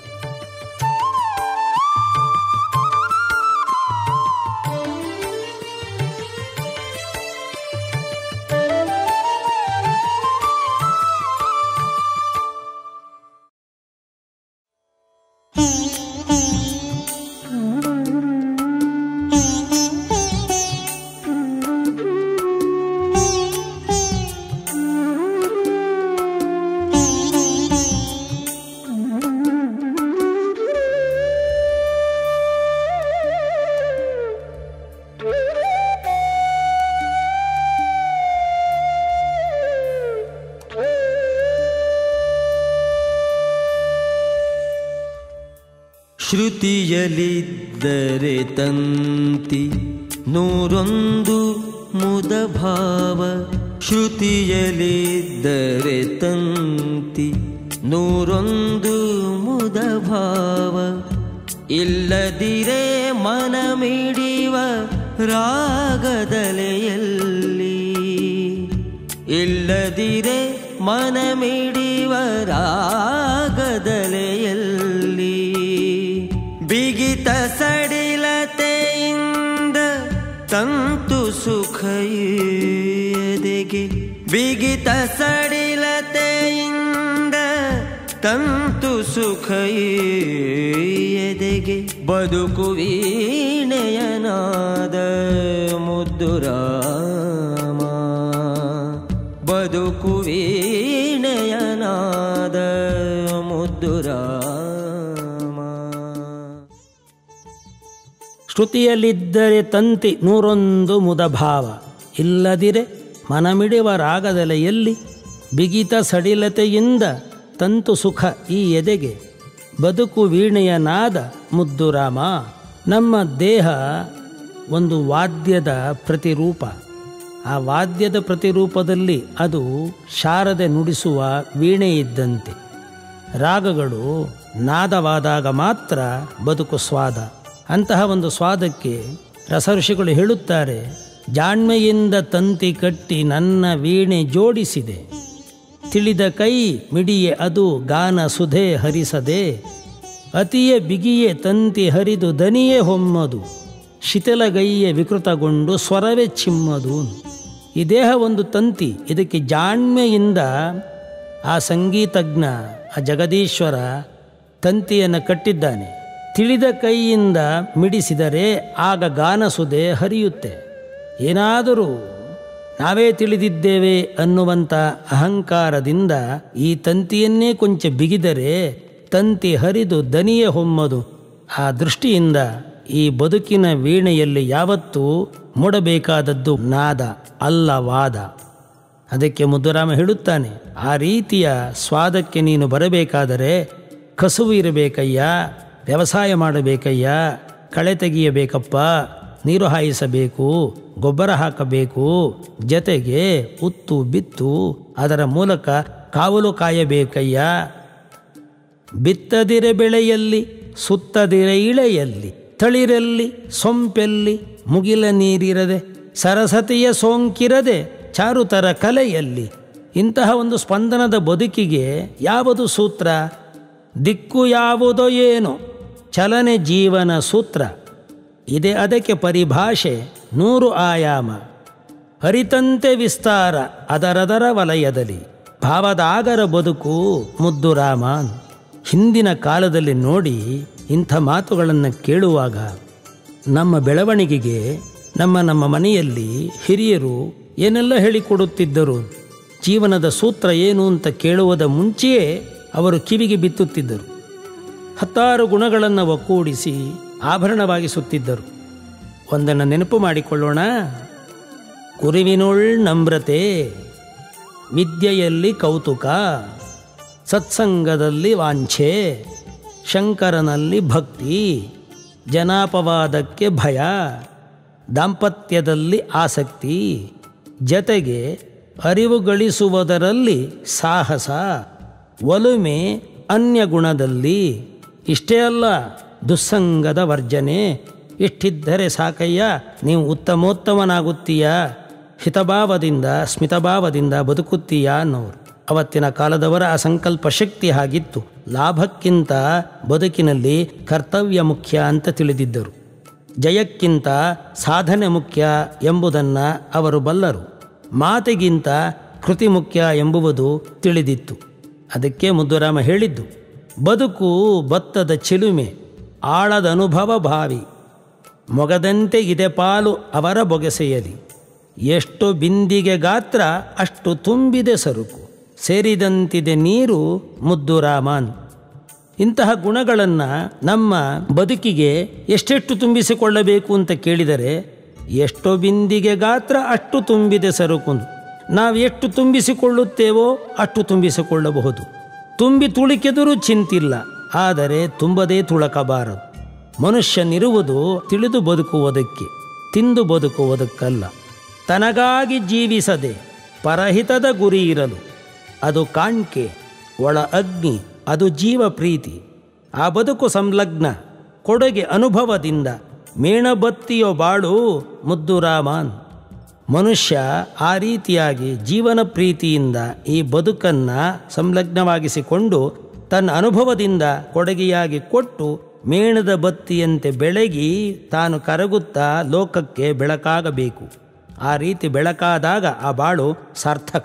ಶ್ರುತಿಯಲಿದ್ದರೆ ತಂತಿ ನೂರೊಂದು ಮುದ ಭಾವ ಶ್ರುತಿಯಲಿದ್ದರೆ ತಂತಿ ನೂರೊಂದು ಮುದ ಭಾವ ಇಲ್ಲದಿರೆ ಮನ ಮಿಡಿವ ರಾಗದಲೆಯಲ್ಲಿ ಇಲ್ಲದಿರೆ ಮನ ಮಿಡಿವ ರಾಗದಲೆಯಲ್ಲಿ ಬಿಗಿತ ಸಡಿಲತೆಯಿಂದ ತಂತು ಸುಖ ಎದೆಗೆ ಬಿಗಿತ ಸಡಿಲತೆಯಿಂದ ತಂತು ಸುಖ ಎದೆಗೆ ಬದುಕು ವೀಣೆಯನಾದ ಮುದ್ದು ರಾಮ ಬದುಕು ವೀಣೆಯನಾದ ಮುದ್ದು ರಾಮ ಶ್ರುತಿಯಲ್ಲಿದ್ದರೆ ತಂತಿ ನೂರೊಂದು ಮುದಭಾವ ಇಲ್ಲದಿರೆ ಮನಮಿಡುವ ರಾಗದಲೆಯಲ್ಲಿ ಬಿಗಿತ ಸಡಿಲತೆಯಿಂದ ತಂತು ಸುಖ ಈ ಎದೆಗೆ ಬದುಕು ವೀಣೆಯ ನಾದ ಮುದ್ದು ರಾಮ ನಮ್ಮ ದೇಹ ಒಂದು ವಾದ್ಯದ ಪ್ರತಿರೂಪ ಆ ವಾದ್ಯದ ಪ್ರತಿರೂಪದಲ್ಲಿ ಅದು ಶಾರದೆ ನುಡಿಸುವ ವೀಣೆ ಇದ್ದಂತೆ ರಾಗಗಳು ನಾದವಾದಾಗ ಮಾತ್ರ ಬದುಕು ಸ್ವಾದ ಅಂತಹ ಒಂದು ಸ್ವಾದಕ್ಕೆ ರಸಋಷಿಗಳು ಹೇಳುತ್ತಾರೆ ಜಾಣ್ಮೆಯಿಂದ ತಂತಿ ಕಟ್ಟಿ ನನ್ನ ವೀಣೆ ಜೋಡಿಸಿದೆ ತಿಳಿದ ಕೈ ಮಿಡಿಯೆ ಅದು ಗಾನ ಸುಧೆ ಹರಿಸದೆ ಅತಿಯ ಬಿಗಿಯೇ ತಂತಿ ಹರಿದು ದನಿಯೇ ಹೊಮ್ಮದು ಶಿಥಿಲಗೈಯೆ ವಿಕೃತಗೊಂಡು ಸ್ವರವೇ ಚಿಮ್ಮದು ಈ ದೇಹ ಒಂದು ತಂತಿ ಇದಕ್ಕೆ ಜಾಣ್ಮೆಯಿಂದ ಆ ಸಂಗೀತಜ್ಞ ಆ ಜಗದೀಶ್ವರ ತಂತಿಯನ್ನು ಕಟ್ಟಿದ್ದಾನೆ ತಿಳಿದ ಕೈಯಿಂದ ಮಿಡಿಸಿದರೆ ಆಗ ಗಾನಸುದೆ ಹರಿಯುತ್ತೆ ಏನಾದರೂ ನಾವೇ ತಿಳಿದಿದ್ದೇವೆ ಅನ್ನುವಂಥ ಅಹಂಕಾರದಿಂದ ಈ ತಂತಿಯನ್ನೇ ಕೊಂಚ ಬಿಗಿದರೆ ತಂತಿ ಹರಿದು ದನಿಯೇ ಹೊಮ್ಮದು ಆ ದೃಷ್ಟಿಯಿಂದ ಈ ಬದುಕಿನ ವೀಣೆಯಲ್ಲಿ ಯಾವತ್ತೂ ಮೂಡಬೇಕಾದದ್ದು ನಾದ ಅಲ್ಲ ವಾದ ಅದಕ್ಕೆ ಮುದ್ದುರಾಮ ಹೇಳುತ್ತಾನೆ ಆ ರೀತಿಯ ಸ್ವಾದಕ್ಕೆ ನೀನು ಬರಬೇಕಾದರೆ ಕಸುವು ಇರಬೇಕಯ್ಯ ವ್ಯವಸಾಯ ಮಾಡಬೇಕಯ್ಯ ಕಳೆ ತೆಗೆಯಬೇಕಪ್ಪ ನೀರು ಹಾಯಿಸಬೇಕು ಗೊಬ್ಬರ ಹಾಕಬೇಕು ಜತೆಗೆ ಉತ್ತು ಬಿತ್ತು ಅದರ ಮೂಲಕ ಕಾವಲು ಕಾಯಬೇಕಯ್ಯ ಬಿತ್ತದಿರೆ ಬೆಳೆಯಲ್ಲಿ ಸುತ್ತದಿರೆ ಇಳೆಯಲ್ಲಿ ತಳಿರಲ್ಲಿ ಸೊಂಪೆಲ್ಲಿ ಮುಗಿಲ ನೀರಿರದೆ ಸರಸತೆಯ ಸೋಂಕಿರದೆ ಚಾರುತರ ಕಲೆಯಲ್ಲಿ ಇಂತಹ ಒಂದು ಸ್ಪಂದನದ ಬದುಕಿಗೆ ಯಾವುದು ಸೂತ್ರ ದಿಕ್ಕು ಯಾವುದೋ ಏನೋ ಚಲನೆ ಜೀವನ ಸೂತ್ರ ಇದೆ ಅದಕ್ಕೆ ಪರಿಭಾಷೆ ನೂರು ಆಯಾಮ ಹರಿತಂತೆ ವಿಸ್ತಾರ ಅದರದರ ವಲಯದಲ್ಲಿ ಭಾವದಾಗರ ಬದುಕು ಮುದ್ದು ರಾಮನ್ ಹಿಂದಿನ ಕಾಲದಲ್ಲಿ ನೋಡಿ ಇಂಥ ಮಾತುಗಳನ್ನು ಕೇಳುವಾಗ ನಮ್ಮ ಬೆಳವಣಿಗೆಗೆ ನಮ್ಮ ನಮ್ಮ ಮನೆಯಲ್ಲಿ ಹಿರಿಯರು ಏನೆಲ್ಲ ಹೇಳಿಕೊಡುತ್ತಿದ್ದರು ಜೀವನದ ಸೂತ್ರ ಏನು ಅಂತ ಕೇಳುವುದ ಮುಂಚೆಯೇ ಅವರು ಕಿವಿಗೆ ಬಿತ್ತುತ್ತಿದ್ದರು ಹತ್ತಾರು ಗುಣಗಳನ್ನು ಒಕ್ಕೂಡಿಸಿ ಆಭರಣವಾಗಿಸುತ್ತಿದ್ದರು ಒಂದನ್ನು ನೆನಪು ಮಾಡಿಕೊಳ್ಳೋಣ ಕುರಿವಿನೊಳ್ ನಮ್ರತೆ ವಿದ್ಯೆಯಲ್ಲಿ ಕೌತುಕ ಸತ್ಸಂಗದಲ್ಲಿ ವಾಂಛೆ ಶಂಕರನಲ್ಲಿ ಭಕ್ತಿ ಜನಾಪವಾದಕ್ಕೆ ಭಯ ದಾಂಪತ್ಯದಲ್ಲಿ ಆಸಕ್ತಿ ಜತೆಗೆ ಅರಿವು ಗಳಿಸುವುದರಲ್ಲಿ ಸಾಹಸ ಒಲುಮೆ ಅನ್ಯ ಗುಣದಲ್ಲಿ ಇಷ್ಟೇ ಅಲ್ಲ ದುಸ್ಸಂಗದ ವರ್ಜನೆ ಇಷ್ಟಿದ್ದರೆ ಸಾಕಯ್ಯ ನೀವು ಉತ್ತಮೋತ್ತಮನಾಗುತ್ತೀಯಾ ಹಿತಭಾವದಿಂದ ಸ್ಮಿತಭಾವದಿಂದ ಬದುಕುತ್ತೀಯಾ ಅನ್ನೋರು ಅವತ್ತಿನ ಕಾಲದವರ ಆ ಸಂಕಲ್ಪ ಶಕ್ತಿ ಹಾಗಿತ್ತು ಲಾಭಕ್ಕಿಂತ ಬದುಕಿನಲ್ಲಿ ಕರ್ತವ್ಯ ಮುಖ್ಯ ಅಂತ ತಿಳಿದಿದ್ದರು ಜಯಕ್ಕಿಂತ ಸಾಧನೆ ಮುಖ್ಯ ಎಂಬುದನ್ನು ಅವರು ಬಲ್ಲರು ಮಾತಿಗಿಂತ ಕೃತಿ ಮುಖ್ಯ ಎಂಬುವುದು ತಿಳಿದಿತ್ತು ಅದಕ್ಕೆ ಮುದ್ದುರಾಮ ಹೇಳಿದ್ದು ಬದುಕು ಭತ್ತದ ಚಿಲುಮೆ ಆಳದ ಅನುಭವ ಭಾವಿ ಮೊಗದಂತೆ ಇದೆ ಪಾಲು ಅವರ ಬೊಗೆಸೆಯಲಿ ಎಷ್ಟು ಬಿಂದಿಗೆ ಗಾತ್ರ ಅಷ್ಟು ತುಂಬಿದೆ ಸರುಕು ಸೇರಿದಂತಿದೆ ನೀರು ಮುದ್ದು ರಾಮನ್ ಇಂತಹ ಗುಣಗಳನ್ನು ನಮ್ಮ ಬದುಕಿಗೆ ಎಷ್ಟೆಷ್ಟು ತುಂಬಿಸಿಕೊಳ್ಳಬೇಕು ಅಂತ ಕೇಳಿದರೆ ಎಷ್ಟೋ ಬಿಂದಿಗೆ ಗಾತ್ರ ಅಷ್ಟು ತುಂಬಿದೆ ಸರುಕು ನಾವು ಎಷ್ಟು ತುಂಬಿಸಿಕೊಳ್ಳುತ್ತೇವೋ ಅಷ್ಟು ತುಂಬಿಸಿಕೊಳ್ಳಬಹುದು ತುಂಬಿ ತುಳಿಕೆದರೂ ಚಿಂತಿಲ್ಲ ಆದರೆ ತುಂಬದೇ ತುಳಕಬಾರದು ಮನುಷ್ಯನಿರುವುದು ತಿಳಿದು ಬದುಕುವುದಕ್ಕೆ ತಿಂದು ಬದುಕುವುದಕ್ಕಲ್ಲ ತನಗಾಗಿ ಜೀವಿಸದೆ ಪರಹಿತದ ಗುರಿ ಇರಲು ಅದು ಕಾಣ್ಕೆ ಒಳ ಅಗ್ನಿ ಅದು ಜೀವ ಪ್ರೀತಿ ಆ ಬದುಕು ಸಂಲಗ್ನ ಕೊಡುಗೆ ಅನುಭವದಿಂದ ಮೇಣಬತ್ತಿಯೋ ಬಾಳು ಮುದ್ದು ರಾಮನ್ ಮನುಷ್ಯ ಆ ರೀತಿಯಾಗಿ ಜೀವನ ಪ್ರೀತಿಯಿಂದ ಈ ಬದುಕನ್ನು ಸಂಲಗ್ನವಾಗಿಸಿಕೊಂಡು ತನ್ನ ಅನುಭವದಿಂದ ಕೊಡುಗೆಯಾಗಿ ಕೊಟ್ಟು ಮೇಣದ ಬತ್ತಿಯಂತೆ ಬೆಳಗಿ ತಾನು ಕರಗುತ್ತಾ ಲೋಕಕ್ಕೆ ಬೆಳಕಾಗಬೇಕು ಆ ರೀತಿ ಬೆಳಕಾದಾಗ ಆ ಬಾಳು ಸಾರ್ಥಕ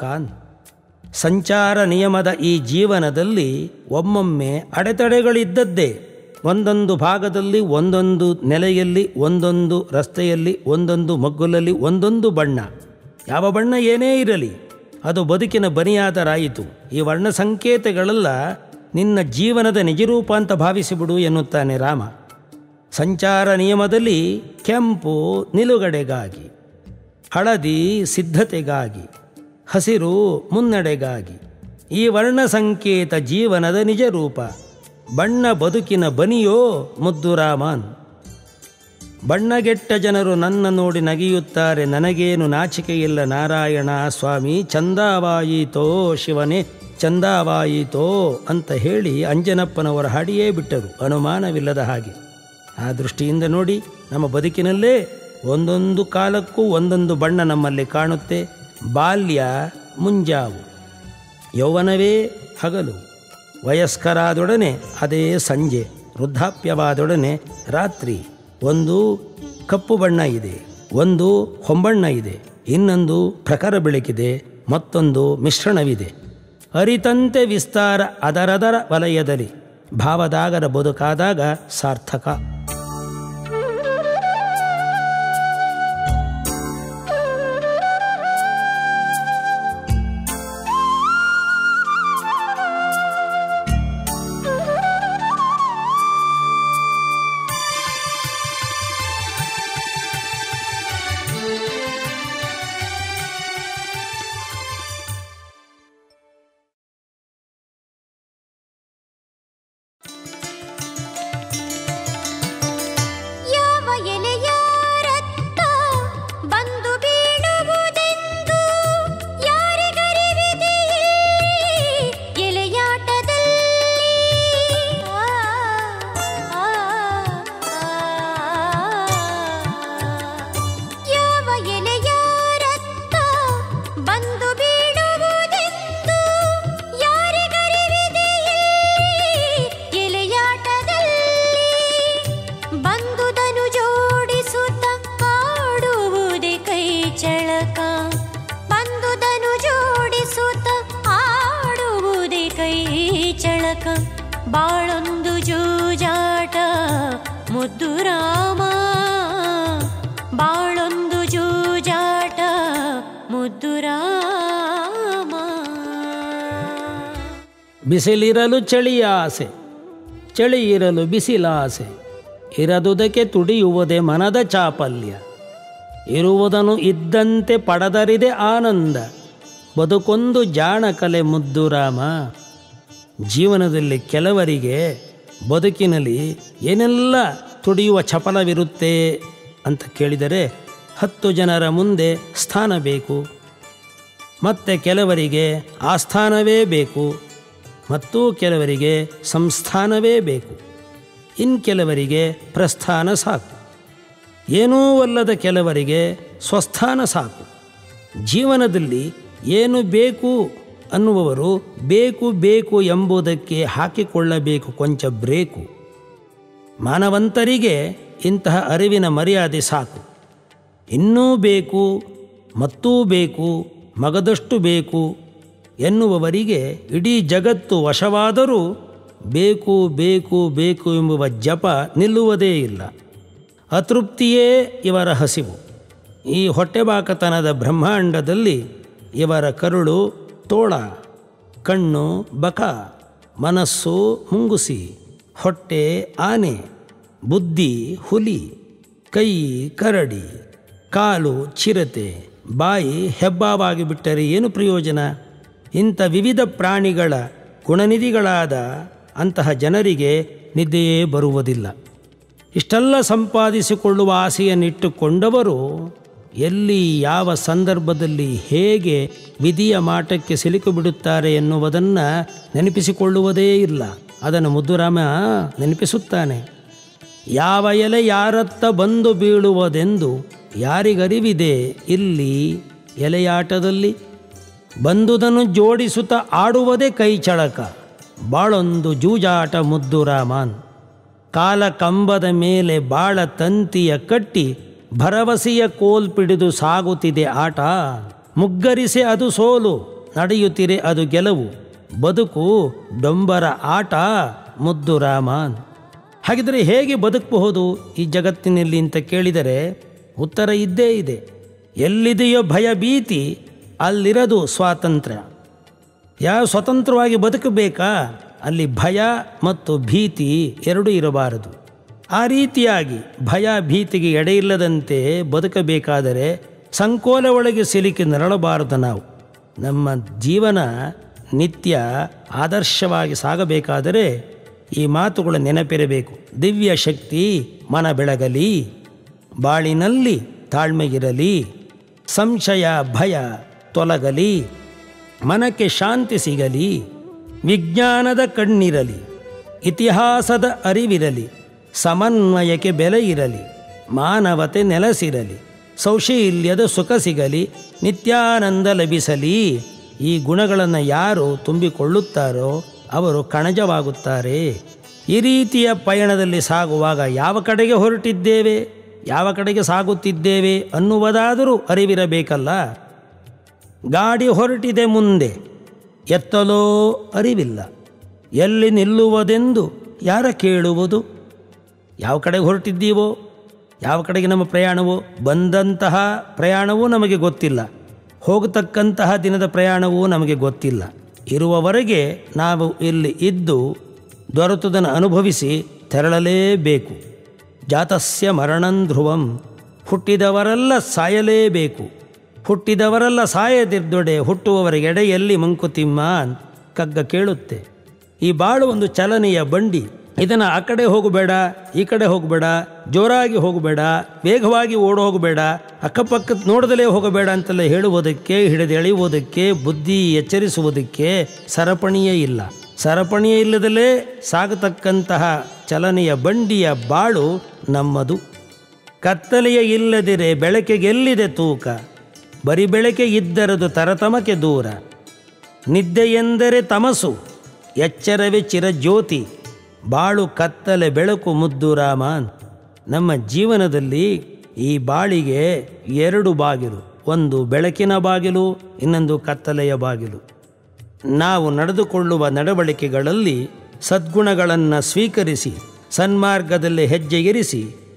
ಸಂಚಾರ ನಿಯಮದ ಈ ಜೀವನದಲ್ಲಿ ಒಮ್ಮೊಮ್ಮೆ ಅಡೆತಡೆಗಳಿದ್ದದ್ದೇ ಒಂದೊಂದು ಭಾಗದಲ್ಲಿ ಒಂದೊಂದು ನೆಲೆಯಲ್ಲಿ ಒಂದೊಂದು ರಸ್ತೆಯಲ್ಲಿ ಒಂದೊಂದು ಮಗ್ಗುಲಲ್ಲಿ ಒಂದೊಂದು ಬಣ್ಣ ಯಾವ ಬಣ್ಣ ಏನೇ ಇರಲಿ ಅದು ಬದುಕಿನ ಬನಿಯಾದರಾಯಿತು ಈ ವರ್ಣ ಸಂಕೇತಗಳೆಲ್ಲ ನಿನ್ನ ಜೀವನದ ನಿಜರೂಪ ಅಂತ ಭಾವಿಸಿಬಿಡು ಎನ್ನುತ್ತಾನೆ ರಾಮ ಸಂಚಾರ ನಿಯಮದಲ್ಲಿ ಕೆಂಪು ನಿಲುಗಡೆಗಾಗಿ ಹಳದಿ ಸಿದ್ಧತೆಗಾಗಿ ಹಸಿರು ಮುನ್ನಡೆಗಾಗಿ ಈ ವರ್ಣ ಸಂಕೇತ ಜೀವನದ ನಿಜ ರೂಪ ಬಣ್ಣ ಬದುಕಿನ ಬನಿಯೋ ಮುದ್ದು ರಾಮನ್ ಬಣ್ಣಗೆಟ್ಟ ಜನರು ನನ್ನ ನೋಡಿ ನಗಿಯುತ್ತಾರೆ ನನಗೇನು ನಾಚಿಕೆಯಿಲ್ಲ ನಾರಾಯಣ ಸ್ವಾಮಿ ಚಂದಾವಾಯಿತೋ ಶಿವನೇ ಚಂದಾವಾಯಿತೋ ಅಂತ ಹೇಳಿ ಅಂಜನಪ್ಪನವರ ಹಾಡಿಯೇ ಬಿಟ್ಟರು ಅನುಮಾನವಿಲ್ಲದ ಹಾಗೆ ಆ ದೃಷ್ಟಿಯಿಂದ ನೋಡಿ ನಮ್ಮ ಬದುಕಿನಲ್ಲೇ ಒಂದೊಂದು ಕಾಲಕ್ಕೂ ಒಂದೊಂದು ಬಣ್ಣ ನಮ್ಮಲ್ಲಿ ಕಾಣುತ್ತೆ ಬಾಲ್ಯ ಮುಂಜಾವು ಯೌವನವೇ ಹಗಲು ವಯಸ್ಕರಾದೊಡನೆ ಅದೇ ಸಂಜೆ ವೃದ್ಧಾಪ್ಯವಾದೊಡನೆ ರಾತ್ರಿ ಒಂದು ಕಪ್ಪು ಬಣ್ಣ ಇದೆ ಒಂದು ಹೊಂಬಣ್ಣ ಇದೆ ಇನ್ನೊಂದು ಪ್ರಖರ ಬೆಳಕಿದೆ ಮತ್ತೊಂದು ಮಿಶ್ರಣವಿದೆ ಅರಿತಂತೆ ವಿಸ್ತಾರ ಅದರದರ ವಲಯದಲ್ಲಿ ಭಾವದಾಗರ ಬದುಕಾದಾಗ ಸಾರ್ಥಕ ಮುದ್ದು ರಾಮ ಬಾಳೊಂದು ಜೂಜಾಟ ಮುದ್ದು ರಾಮ ಬಿಸಿಲಿರಲು ಚಳಿಯ ಆಸೆ ಚಳಿ ಇರಲು ಬಿಸಿಲ ಆಸೆ ಇರದುದಕ್ಕೆ ತುಡಿಯುವುದೇ ಮನದ ಚಾಪಲ್ಯ ಇರುವುದನ್ನು ಇದ್ದಂತೆ ಪಡದರಿದೆ ಆನಂದ ಬದುಕೊಂದು ಜಾಣ ಕಲೆ ಮುದ್ದು ರಾಮ ಜೀವನದಲ್ಲಿ ಕೆಲವರಿಗೆ ಬದುಕಿನಲ್ಲಿ ಏನೆಲ್ಲ ತುಡಿಯುವ ಚಪಲವಿರುತ್ತೆ ಅಂತ ಕೇಳಿದರೆ ಹತ್ತು ಜನರ ಮುಂದೆ ಸ್ಥಾನ ಬೇಕು ಮತ್ತು ಕೆಲವರಿಗೆ ಆಸ್ಥಾನವೇ ಬೇಕು ಮತ್ತು ಕೆಲವರಿಗೆ ಸಂಸ್ಥಾನವೇ ಬೇಕು ಇನ್ನು ಕೆಲವರಿಗೆ ಪ್ರಸ್ಥಾನ ಸಾಕು ಏನೂ ಅಲ್ಲದ ಕೆಲವರಿಗೆ ಸ್ವಸ್ಥಾನ ಸಾಕು ಜೀವನದಲ್ಲಿ ಏನು ಬೇಕು ಅನ್ನುವವರು ಬೇಕು ಬೇಕು ಎಂಬುದಕ್ಕೆ ಹಾಕಿಕೊಳ್ಳಬೇಕು ಕೊಂಚ ಬ್ರೇಕು ಮಾನವಂತರಿಗೆ ಇಂತಹ ಅರಿವಿನ ಮರ್ಯಾದೆ ಸಾಕು ಇನ್ನೂ ಬೇಕು ಮತ್ತೂ ಬೇಕು ಮಗದಷ್ಟು ಬೇಕು ಎನ್ನುವವರಿಗೆ ಇಡೀ ಜಗತ್ತು ವಶವಾದರೂ ಬೇಕು ಬೇಕು ಬೇಕು ಎಂಬುವ ಜಪ ನಿಲ್ಲುವುದೇ ಇಲ್ಲ ಅತೃಪ್ತಿಯೇ ಇವರ ಹಸಿವು ಈ ಹೊಟ್ಟೆಬಾಕತನದ ಬ್ರಹ್ಮಾಂಡದಲ್ಲಿ ಇವರ ಕರುಳು ತೋಳ ಕಣ್ಣು ಬಕ ಮನಸ್ಸು ಮುಂಗುಸಿ ಹೊಟ್ಟೆ ಆನೆ ಬುದ್ಧಿ ಹುಲಿ ಕೈ ಕರಡಿ ಕಾಲು ಚಿರತೆ ಬಾಯಿ ಹೆಬ್ಬಾವಾಗಿ ಬಿಟ್ಟರೆ ಏನು ಪ್ರಯೋಜನ ಇಂಥ ವಿವಿಧ ಪ್ರಾಣಿಗಳ ಗುಣನಿಧಿಗಳಾದ ಅಂತಹ ಜನರಿಗೆ ನಿದ್ದೆಯೇ ಬರುವುದಿಲ್ಲ ಇಷ್ಟೆಲ್ಲ ಸಂಪಾದಿಸಿಕೊಳ್ಳುವ ಆಸೆಯನ್ನಿಟ್ಟುಕೊಂಡವರು ಎಲ್ಲಿ ಯಾವ ಸಂದರ್ಭದಲ್ಲಿ ಹೇಗೆ ವಿಧಿಯ ಮಾಟಕ್ಕೆ ಸಿಲುಕು ಬಿಡುತ್ತಾರೆ ಎನ್ನುವುದನ್ನು ನೆನಪಿಸಿಕೊಳ್ಳುವುದೇ ಇಲ್ಲ ಅದನ್ನು ಮುದ್ದುರಾಮ ನೆನಪಿಸುತ್ತಾನೆ ಯಾವ ಎಲೆ ಯಾರತ್ತ ಬಂದು ಬೀಳುವುದೆಂದು ಯಾರಿಗರಿವಿದೆ ಇಲ್ಲಿ ಎಲೆಯಾಟದಲ್ಲಿ ಬಂದುದನ್ನು ಜೋಡಿಸುತ್ತಾ ಆಡುವುದೇ ಕೈ ಚಳಕ ಬಾಳೊಂದು ಜೂಜಾಟ ಮುದ್ದು ರಾಮನ್ ಕಾಲ ಕಂಬದ ಮೇಲೆ ಬಾಳ ತಂತಿಯ ಕಟ್ಟಿ ಭರವಸೆಯ ಕೋಲ್ಪಿಡಿದು ಸಾಗುತ್ತಿದೆ ಆಟ ಮುಗ್ಗರಿಸೆ ಅದು ಸೋಲು ನಡೆಯುತ್ತಿರೆ ಅದು ಗೆಲುವು ಬದುಕು ಡೊಂಬರ ಆಟ ಮುದ್ದು ರಾಮನ್ ಹಾಗಿದ್ರೆ ಹೇಗೆ ಬದುಕಬಹುದು ಈ ಜಗತ್ತಿನಲ್ಲಿ ಅಂತ ಕೇಳಿದರೆ ಉತ್ತರ ಇದ್ದೇ ಇದೆ ಎಲ್ಲಿದೆಯೋ ಭಯ ಭೀತಿ ಅಲ್ಲಿರದು ಸ್ವಾತಂತ್ರ್ಯ ಯಾವ ಸ್ವತಂತ್ರವಾಗಿ ಬದುಕಬೇಕಾ ಅಲ್ಲಿ ಭಯ ಮತ್ತು ಭೀತಿ ಎರಡೂ ಇರಬಾರದು ಆ ರೀತಿಯಾಗಿ ಭಯ ಭೀತಿಗೆ ಎಡೆಯಿಲ್ಲದಂತೆ ಬದುಕಬೇಕಾದರೆ ಸಂಕೋಲ ಒಳಗೆ ಸಿಲುಕಿ ನರಳಬಾರದು ನಾವು ನಮ್ಮ ಜೀವನ ನಿತ್ಯ ಆದರ್ಶವಾಗಿ ಸಾಗಬೇಕಾದರೆ ಈ ಮಾತುಗಳು ನೆನಪಿರಬೇಕು ದಿವ್ಯ ಶಕ್ತಿ ಮನ ಬೆಳಗಲಿ ಬಾಳಿನಲ್ಲಿ ತಾಳ್ಮೆಗಿರಲಿ ಸಂಶಯ ಭಯ ತೊಲಗಲಿ ಮನಕ್ಕೆ ಶಾಂತಿ ಸಿಗಲಿ ವಿಜ್ಞಾನದ ಕಣ್ಣಿರಲಿ ಇತಿಹಾಸದ ಅರಿವಿರಲಿ ಸಮನ್ವಯಕ್ಕೆ ಬೆಲೆ ಇರಲಿ ಮಾನವತೆ ನೆಲೆಸಿರಲಿ ಸೌಶೀಲ್ಯದ ಸುಖ ಸಿಗಲಿ ನಿತ್ಯಾನಂದ ಲಭಿಸಲಿ ಈ ಗುಣಗಳನ್ನು ಯಾರು ತುಂಬಿಕೊಳ್ಳುತ್ತಾರೋ ಅವರು ಕಣಜವಾಗುತ್ತಾರೆ ಈ ರೀತಿಯ ಪಯಣದಲ್ಲಿ ಸಾಗುವಾಗ ಯಾವ ಕಡೆಗೆ ಹೊರಟಿದ್ದೇವೆ ಯಾವ ಕಡೆಗೆ ಸಾಗುತ್ತಿದ್ದೇವೆ ಅನ್ನುವುದಾದರೂ ಅರಿವಿರಬೇಕಲ್ಲ ಗಾಡಿ ಹೊರಟಿದೆ ಮುಂದೆ ಎತ್ತಲೋ ಅರಿವಿಲ್ಲ ಎಲ್ಲಿ ನಿಲ್ಲುವುದೆಂದು ಯಾರ ಕೇಳುವುದು ಯಾವ ಕಡೆಗೆ ಹೊರಟಿದ್ದೀವೋ ಯಾವ ಕಡೆಗೆ ನಮ್ಮ ಪ್ರಯಾಣವೋ ಬಂದಂತಹ ಪ್ರಯಾಣವೂ ನಮಗೆ ಗೊತ್ತಿಲ್ಲ ಹೋಗತಕ್ಕಂತಹ ದಿನದ ಪ್ರಯಾಣವೂ ನಮಗೆ ಗೊತ್ತಿಲ್ಲ ಇರುವವರೆಗೆ ನಾವು ಇಲ್ಲಿ ಇದ್ದು ದೊರೆತದನ್ನು ಅನುಭವಿಸಿ ತೆರಳಲೇಬೇಕು ಜಾತಸ್ಯ ಮರಣಂ ಧ್ರುವಂ ಹುಟ್ಟಿದವರೆಲ್ಲ ಸಾಯಲೇಬೇಕು ಹುಟ್ಟಿದವರೆಲ್ಲ ಸಾಯದಿದ್ದೊಡೆ ಹುಟ್ಟುವವರಿಗೆ ಎಡೆಯಲ್ಲಿ ಮಂಕುತಿಮ್ಮ ಅಂತ ಕಗ್ಗ ಕೇಳುತ್ತೆ ಈ ಬಾಳು ಒಂದು ಚಲನೆಯ ಬಂಡಿ ಇದನ್ನು ಆ ಕಡೆ ಹೋಗಬೇಡ ಈ ಕಡೆ ಹೋಗಬೇಡ ಜೋರಾಗಿ ಹೋಗಬೇಡ ವೇಗವಾಗಿ ಓಡ ಹೋಗಬೇಡ ಅಕ್ಕಪಕ್ಕ ನೋಡದಲೇ ಹೋಗಬೇಡ ಅಂತೆಲ್ಲ ಹೇಳುವುದಕ್ಕೆ ಹಿಡಿದೆಳೆಯುವುದಕ್ಕೆ ಬುದ್ಧಿ ಎಚ್ಚರಿಸುವುದಕ್ಕೆ ಸರಪಣಿಯೇ ಇಲ್ಲ ಸರಪಣಿಯೇ ಇಲ್ಲದಲೇ ಸಾಗತಕ್ಕಂತಹ ಚಲನೆಯ ಬಂಡಿಯ ಬಾಳು ನಮ್ಮದು ಕತ್ತಲೆಯ ಇಲ್ಲದಿರೆ ಬೆಳಕಿಗೆಲ್ಲಿದೆ ತೂಕ ಬರಿ ಬೆಳಕೆ ಇದ್ದರದು ತರತಮಕ್ಕೆ ದೂರ ನಿದ್ದೆ ಎಂದರೆ ತಮಸು ಎಚ್ಚರವೇ ಚಿರಜ್ಯೋತಿ ಬಾಳು ಕತ್ತಲೆ ಬೆಳಕು ಮುದ್ದು ರಾಮನ್ ನಮ್ಮ ಜೀವನದಲ್ಲಿ ಈ ಬಾಳಿಗೆ ಎರಡು ಬಾಗಿಲು ಒಂದು ಬೆಳಕಿನ ಬಾಗಿಲು ಇನ್ನೊಂದು ಕತ್ತಲೆಯ ಬಾಗಿಲು ನಾವು ನಡೆದುಕೊಳ್ಳುವ ನಡವಳಿಕೆಗಳಲ್ಲಿ ಸದ್ಗುಣಗಳನ್ನು ಸ್ವೀಕರಿಸಿ ಸನ್ಮಾರ್ಗದಲ್ಲಿ ಹೆಜ್ಜೆ ಇರಿಸಿ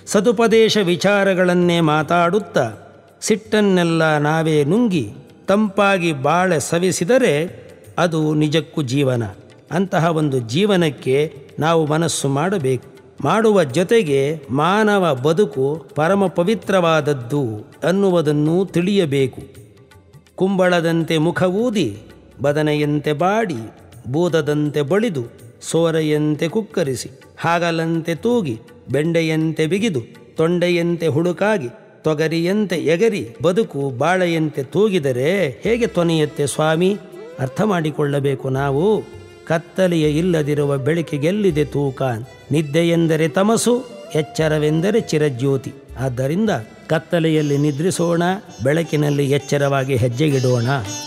ಸದುಪದೇಶ ವಿಚಾರಗಳನ್ನೇ ಮಾತಾಡುತ್ತಾ ಸಿಟ್ಟನ್ನೆಲ್ಲ ನಾವೇ ನುಂಗಿ ತಂಪಾಗಿ ಬಾಳೆ ಸವಿಸಿದರೆ ಅದು ನಿಜಕ್ಕೂ ಜೀವನ ಅಂತಹ ಒಂದು ಜೀವನಕ್ಕೆ ನಾವು ಮನಸ್ಸು ಮಾಡಬೇಕು ಮಾಡುವ ಜೊತೆಗೆ ಮಾನವ ಬದುಕು ಪರಮ ಪವಿತ್ರವಾದದ್ದು ಅನ್ನುವುದನ್ನು ತಿಳಿಯಬೇಕು ಕುಂಬಳದಂತೆ ಮುಖವೂದಿ ಬದನೆಯಂತೆ ಬಾಡಿ ಬೂದದಂತೆ ಬಳಿದು ಸೋರೆಯಂತೆ ಕುಕ್ಕರಿಸಿ ಹಾಗಲಂತೆ ತೂಗಿ ಬೆಂಡೆಯಂತೆ ಬಿಗಿದು ತೊಂಡೆಯಂತೆ ಹುಡುಕಾಗಿ ತೊಗರಿಯಂತೆ ಎಗರಿ ಬದುಕು ಬಾಳೆಯಂತೆ ತೂಗಿದರೆ ಹೇಗೆ ತೊನೆಯುತ್ತೆ ಸ್ವಾಮಿ ಅರ್ಥ ಮಾಡಿಕೊಳ್ಳಬೇಕು ನಾವು ಕತ್ತಲೆಯ ಇಲ್ಲದಿರುವ ಬೆಳಕಿಗೆಲ್ಲಿದೆ ತೂಕ ನಿದ್ದೆ ಎಂದರೆ ತಮಸು ಎಚ್ಚರವೆಂದರೆ ಚಿರಜ್ಯೋತಿ ಆದ್ದರಿಂದ ಕತ್ತಲೆಯಲ್ಲಿ ನಿದ್ರಿಸೋಣ ಬೆಳಕಿನಲ್ಲಿ ಎಚ್ಚರವಾಗಿ ಹೆಜ್ಜೆಗಿಡೋಣ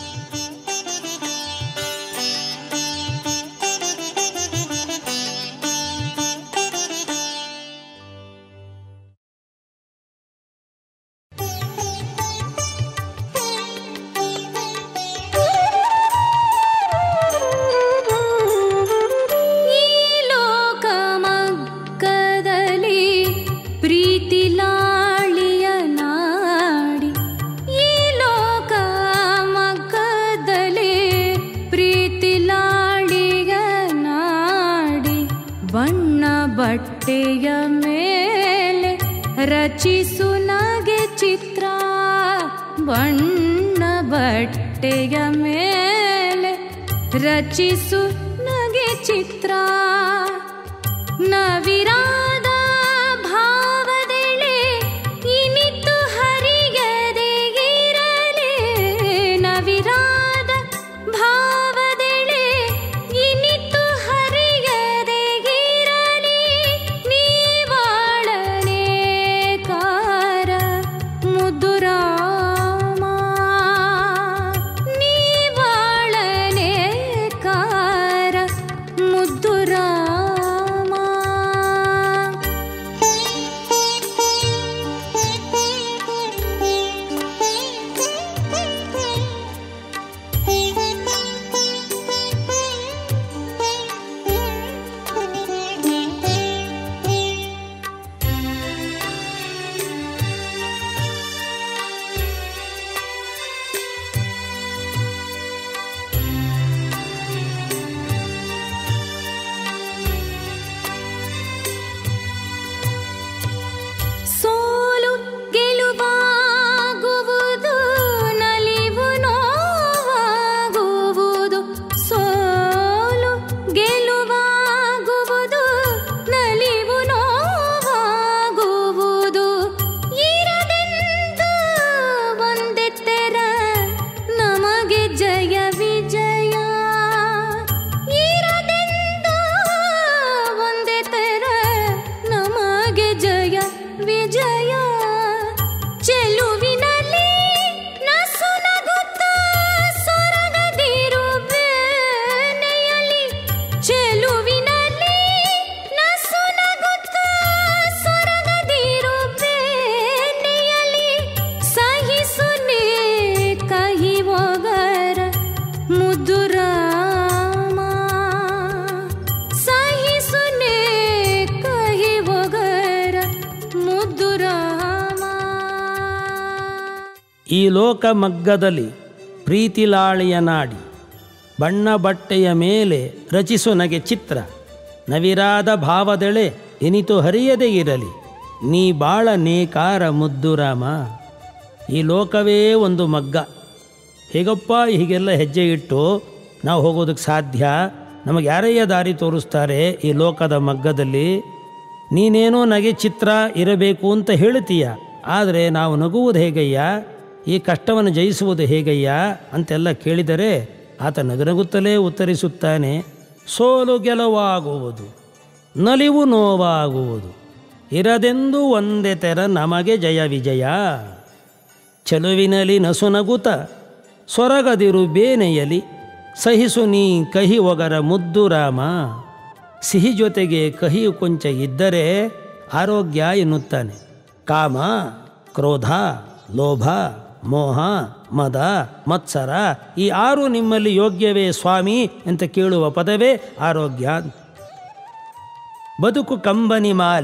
ಈ ಲೋಕ ಮಗ್ಗದಲ್ಲಿ ಪ್ರೀತಿ ಲಾಳಿಯ ನಾಡಿ ಈ ಲೋಕ ಮಗ್ಗದಲ್ಲಿ ಪ್ರೀತಿ ಲಾಳಿಯ ನಾಡಿ ಬಣ್ಣ ಬಟ್ಟೆಯ ಮೇಲೆ ರಚಿಸು ನಗೆ ಚಿತ್ರ ಬಣ್ಣ ಬಟ್ಟೆಯ ಮೇಲೆ ರಚಿಸು ನಗೆ ಚಿತ್ರ ನವಿರಾದ ಭಾವದೆಳೆ ಇನಿತು ಹರಿಗದೆ ಇರಲಿ ನವಿರಾದ ಭಾವದೆಳೆ ಇನಿತು ಹರಿಗದೆ ಇರಲಿ ನೀವಾಳನೆ ಕಾರ ಮುದ್ದುರಾಮ ನೀವಾಳನೆ ಕಾರ ಮುದ್ದುರಾಮ ಸೋಲು ಗೆಲುವಾಗುವುದು ನಲಿವು ನೋವಾಗುವುದು ಸೋಲು ಗೆಲುವಾಗುವುದು ನಲಿವು ನೋವಾಗುವುದು ಇರದೆಂದು ಒಂದೇ ತೆರ ನಮಗೆ ಜಯ ವಿಜಯ ಇರದೆಂದು ಒಂದೇ ತೆರ ನಮಗೆ ಜಯ ವಿಜಯ ಚೆಲುವಿನಲ್ಲಿ ನಸು ನಗುತ್ತ ಸೊರಗದಿರು ಬೇನೆಯಲಿ ಚೆಲುವಿನಲ್ಲಿ ನಸು ನಗುತ್ತ ಸೊರಗದಿರು ಬೇನೆಯಲಿ ಸಹಿಸುನೆ ಕಹಿ ಒಗರ ಮುದ್ದುರಾಮ ಸಹಿಸುನೆ ಕಹಿ ಒಗರ ಮುದ್ದುರಾಮ ಈ ಲೋಕ ಮಗ್ಗದಲ್ಲಿ ಪ್ರೀತಿಲಾಳಿಯ ನಾಡಿ ಬಣ್ಣ ಬಟ್ಟೆಯ ಮೇಲೆ ರಚಿಸು ನಗೆ ಚಿತ್ರ ನವಿರಾದ ಭಾವದೆಳೆ ಎನಿತು ಹರಿಯದೇ ಇರಲಿ ನೀ ಬಾಳ ನೇಕಾರ ಮುದ್ದುರಾಮ ಈ ಲೋಕವೇ ಒಂದು ಮಗ್ಗ ಹೇಗಪ್ಪ ಹೀಗೆಲ್ಲ ಹೆಜ್ಜೆ ಇಟ್ಟು ನಾವು ಹೋಗೋದಕ್ಕೆ ಸಾಧ್ಯ ನಮಗೆ ಯಾರಯ್ಯ ದಾರಿ ತೋರಿಸ್ತಾರೆ ಈ ಲೋಕದ ಮಗ್ಗದಲ್ಲಿ ನೀನೇನೋ ನಗೆ ಚಿತ್ರ ಇರಬೇಕು ಅಂತ ಹೇಳ್ತೀಯ ಆದರೆ ನಾವು ನಗುವುದು ಹೇಗಯ್ಯ ಈ ಕಷ್ಟವನ್ನು ಜಯಿಸುವುದು ಹೇಗಯ್ಯ ಅಂತೆಲ್ಲ ಕೇಳಿದರೆ ಆತ ನಗುನಗುತ್ತಲೇ ಉತ್ತರಿಸುತ್ತಾನೆ ಸೋಲು ಗೆಲುವಾಗುವುದು ನಲಿವು ನೋವಾಗುವುದು ಇರದೆಂದು ಒಂದೇ ತೆರ ನಮಗೆ ಜಯ ವಿಜಯ ಚೆಲುವಿನಲಿ ನಸುನಗುತ ಸೊರಗದಿರು ಬೇನೆಯಲಿ ಸಹಿಸು ನೀ ಕಹಿ ಒಗರ ಮುದ್ದು ರಾಮ ಸಿಹಿ ಜೊತೆಗೆ ಕಹಿಯು ಕೊಂಚ ಇದ್ದರೆ ಆರೋಗ್ಯ ಎನ್ನುತ್ತಾನೆ ಕಾಮ ಕ್ರೋಧ ಲೋಭ ಮೋಹ ಮದ ಮತ್ಸರ ಈ ಆರು ನಿಮ್ಮಲ್ಲಿ ಯೋಗ್ಯವೇ ಸ್ವಾಮಿ ಅಂತ ಕೇಳುವ ಪದವೇ ಆರೋಗ್ಯ ಬದುಕು ಕಂಬನಿ ಮಾಲೆ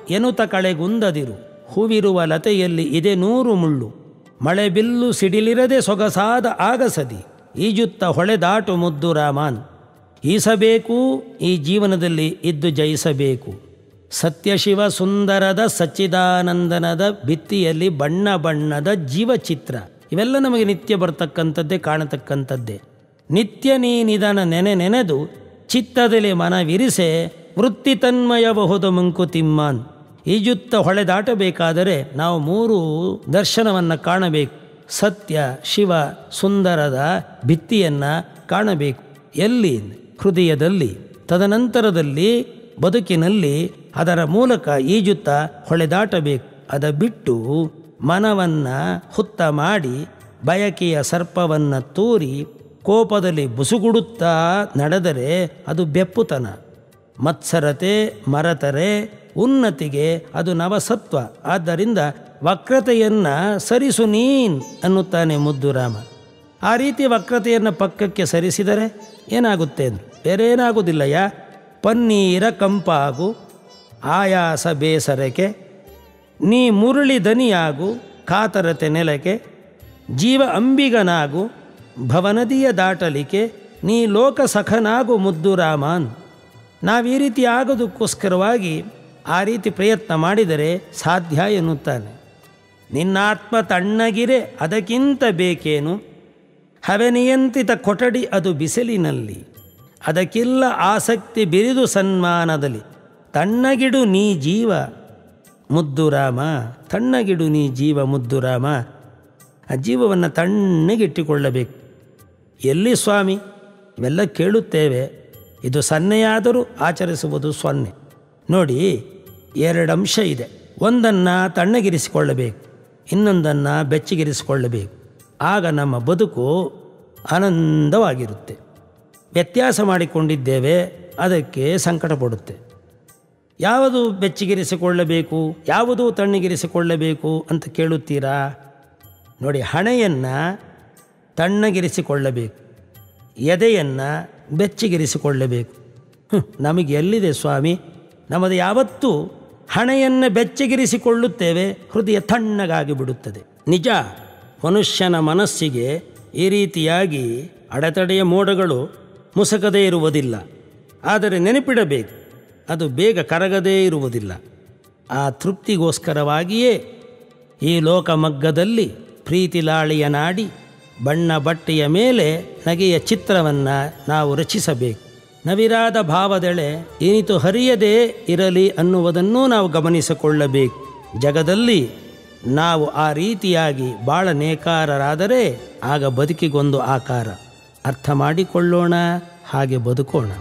ಎನುತ ಕಳೆಗುಂದದಿರು ಹೂವಿರುವ ಲತೆಯಲ್ಲಿ ಇದೆ ನೂರು ಮುಳ್ಳು ಮಳೆ ಬಿಲ್ಲು ಸಿಡಿಲಿರದೆ ಸೊಗಸಾದ ಆಗಸದಿ ಈಜುತ್ತ ಹೊಳೆದಾಟು ಮುದ್ದು ರಾಮಾನ್ ಈಸಬೇಕು ಈ ಜೀವನದಲ್ಲಿ ಇದ್ದು ಜಯಿಸಬೇಕು ಸತ್ಯಶಿವ ಸುಂದರದ ಸಚ್ಚಿದಾನಂದನದ ಭಿತ್ತಿಯಲ್ಲಿ ಬಣ್ಣ ಬಣ್ಣದ ಜೀವಚಿತ್ರ ಇವೆಲ್ಲ ನಮಗೆ ನಿತ್ಯ ಬರ್ತಕ್ಕಂಥದ್ದೇ ಕಾಣತಕ್ಕಂಥದ್ದೇ ನಿತ್ಯ ನೀನಿದನ ನೆನೆ ನೆನೆದು ಚಿತ್ತದಲ್ಲಿ ಮನವಿರಿಸೆ ವೃತ್ತಿ ತನ್ಮಯಬಹುದು ಮಂಕುತಿಮ್ಮಾನ್ ಈಜುತ್ತ ಹೊಳೆದಾಟಬೇಕಾದರೆ ನಾವು ಮೂರು ದರ್ಶನವನ್ನು ಕಾಣಬೇಕು ಸತ್ಯ ಶಿವ ಸುಂದರದ ಭಿತ್ತಿಯನ್ನು ಕಾಣಬೇಕು ಎಲ್ಲಿ ಹೃದಯದಲ್ಲಿ ತದನಂತರದಲ್ಲಿ ಬದುಕಿನಲ್ಲಿ ಅದರ ಮೂಲಕ ಈಜುತ್ತಾ ಹೊಳೆದಾಟಬೇಕು ಅದ ಬಿಟ್ಟು ಮನವನ್ನು ಹುತ್ತ ಮಾಡಿ ಬಯಕೆಯ ಸರ್ಪವನ್ನು ತೂರಿ ಕೋಪದಲ್ಲಿ ಬುಸುಗುಡುತ್ತಾ ನಡೆದರೆ ಅದು ಬೆಪ್ಪುತನ ಮತ್ಸರತೆ ಮರತರೆ ಉನ್ನತಿಗೆ ಅದು ನವಸತ್ವ ಆದ್ದರಿಂದ ವಕ್ರತೆಯನ್ನು ಸರಿಸು ನೀನ್ ಅನ್ನುತ್ತಾನೆ ಮುದ್ದು ರಾಮ ಆ ರೀತಿ ವಕ್ರತೆಯನ್ನು ಪಕ್ಕಕ್ಕೆ ಸರಿಸಿದರೆ ಏನಾಗುತ್ತೆ ಅಂದ್ರು ಬೇರೆ ಏನಾಗುವುದಿಲ್ಲಯ್ಯ ಪನ್ನೀರ ಕಂಪಾಗು ಆಯಾಸ ಬೇಸರಕ್ಕೆ ನೀ ಮುರಳಿ ದನಿಯಾಗು ಕಾತರತೆ ನೆಲಕ್ಕೆ ಜೀವ ಅಂಬಿಗನಾಗು ಭವನದಿಯ ದಾಟಲಿಕೆ ನೀ ಲೋಕ ಸಖನಾಗು ಮುದ್ದು ರಾಮಾನ್ ನಾವು ಈ ರೀತಿ ಆಗೋದಕ್ಕೋಸ್ಕರವಾಗಿ ಆ ರೀತಿ ಪ್ರಯತ್ನ ಮಾಡಿದರೆ ಸಾಧ್ಯ ಎನ್ನುತ್ತಾನೆ ನಿನ್ನಾತ್ಮ ತಣ್ಣಗಿರೆ ಅದಕ್ಕಿಂತ ಬೇಕೇನು ಹವೆನಿಯಂತ್ರಿತ ಕೊಠಡಿ ಅದು ಬಿಸಿಲಿನಲ್ಲಿ ಅದಕ್ಕಿಲ್ಲ ಆಸಕ್ತಿ ಬಿರಿದು ಸನ್ಮಾನದಲ್ಲಿ ತಣ್ಣಗಿಡು ನೀ ಜೀವ ಮುದ್ದು ರಾಮ ತಣ್ಣಗಿಡು ನೀ ಜೀವ ಮುದ್ದು ರಾಮ ಆ ಜೀವವನ್ನು ತಣ್ಣಗಿಟ್ಟುಕೊಳ್ಳಬೇಕು ಎಲ್ಲಿ ಸ್ವಾಮಿ ಇವೆಲ್ಲ ಕೇಳುತ್ತೇವೆ ಇದು ಸನ್ನೆಯಾದರೂ ಆಚರಿಸುವುದು ಸೊನ್ನೆ ನೋಡಿ ಎರಡು ಅಂಶ ಇದೆ ಒಂದನ್ನು ತಣ್ಣಗಿರಿಸಿಕೊಳ್ಳಬೇಕು ಇನ್ನೊಂದನ್ನು ಬೆಚ್ಚಗಿರಿಸಿಕೊಳ್ಳಬೇಕು ಆಗ ನಮ್ಮ ಬದುಕು ಆನಂದವಾಗಿರುತ್ತೆ ವ್ಯತ್ಯಾಸ ಮಾಡಿಕೊಂಡಿದ್ದೇವೆ ಅದಕ್ಕೆ ಸಂಕಟ ಪಡುತ್ತೆ ಯಾವುದು ಬೆಚ್ಚಗಿರಿಸಿಕೊಳ್ಳಬೇಕು ಯಾವುದು ತಣ್ಣಗಿರಿಸಿಕೊಳ್ಳಬೇಕು ಅಂತ ಕೇಳುತ್ತೀರಾ ನೋಡಿ ಹಣೆಯನ್ನು ತಣ್ಣಗಿರಿಸಿಕೊಳ್ಳಬೇಕು ಎದೆಯನ್ನು ಬೆಚ್ಚಗಿರಿಸಿಕೊಳ್ಳಬೇಕು ಹ್ಮ್, ನಮಗೆ ಎಲ್ಲಿದೆ ಸ್ವಾಮಿ ನಮ್ಮದು ಯಾವತ್ತೂ ಹಣೆಯನ್ನು ಬೆಚ್ಚಗಿರಿಸಿಕೊಳ್ಳುತ್ತೇವೆ ಹೃದಯ ತಣ್ಣಗಾಗಿ ಬಿಡುತ್ತದೆ ನಿಜ ಮನುಷ್ಯನ ಮನಸ್ಸಿಗೆ ಈ ರೀತಿಯಾಗಿ ಅಡೆತಡೆಯ ಮೋಡಗಳು ಮುಸಕದೇ ಇರುವುದಿಲ್ಲ ಆದರೆ ನೆನಪಿಡಬೇಕು ಅದು ಬೇಗ ಕರಗದೇ ಇರುವುದಿಲ್ಲ ಆ ತೃಪ್ತಿಗೋಸ್ಕರವಾಗಿಯೇ ಈ ಲೋಕಮಗ್ಗದಲ್ಲಿ ಪ್ರೀತಿ ಲಾಳಿಯ ನಾಡಿ ಬಣ್ಣ ಬಟ್ಟೆಯ ಮೇಲೆ ನಗೆಯ ಚಿತ್ರವನ್ನು ನಾವು ರಚಿಸಬೇಕು ನವಿರಾದ ಭಾವದೆಳೆ ಏನಿತು ಹರಿಯದೇ ಇರಲಿ ಅನ್ನುವುದನ್ನೂ ನಾವು ಗಮನಿಸಿಕೊಳ್ಳಬೇಕು ಜಗದಲ್ಲಿ ನಾವು ಆ ರೀತಿಯಾಗಿ ಬಾಳ ನೇಕಾರರಾದರೆ ಆಗ ಬದುಕಿಗೊಂದು ಆಕಾರ ಅರ್ಥ ಮಾಡಿಕೊಳ್ಳೋಣ ಹಾಗೆ ಬದುಕೋಣ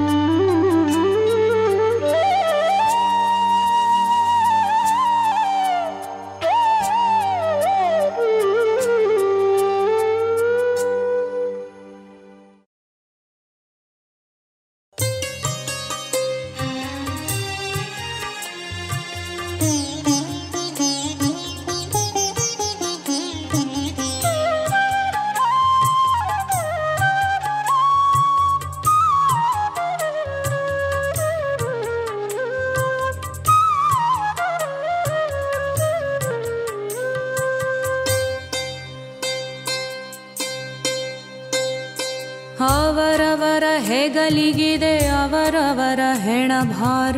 ಅವರವರ ಹೆಗಲಿಗಿದೆ ಅವರವರ ಹೆಣಭಾರ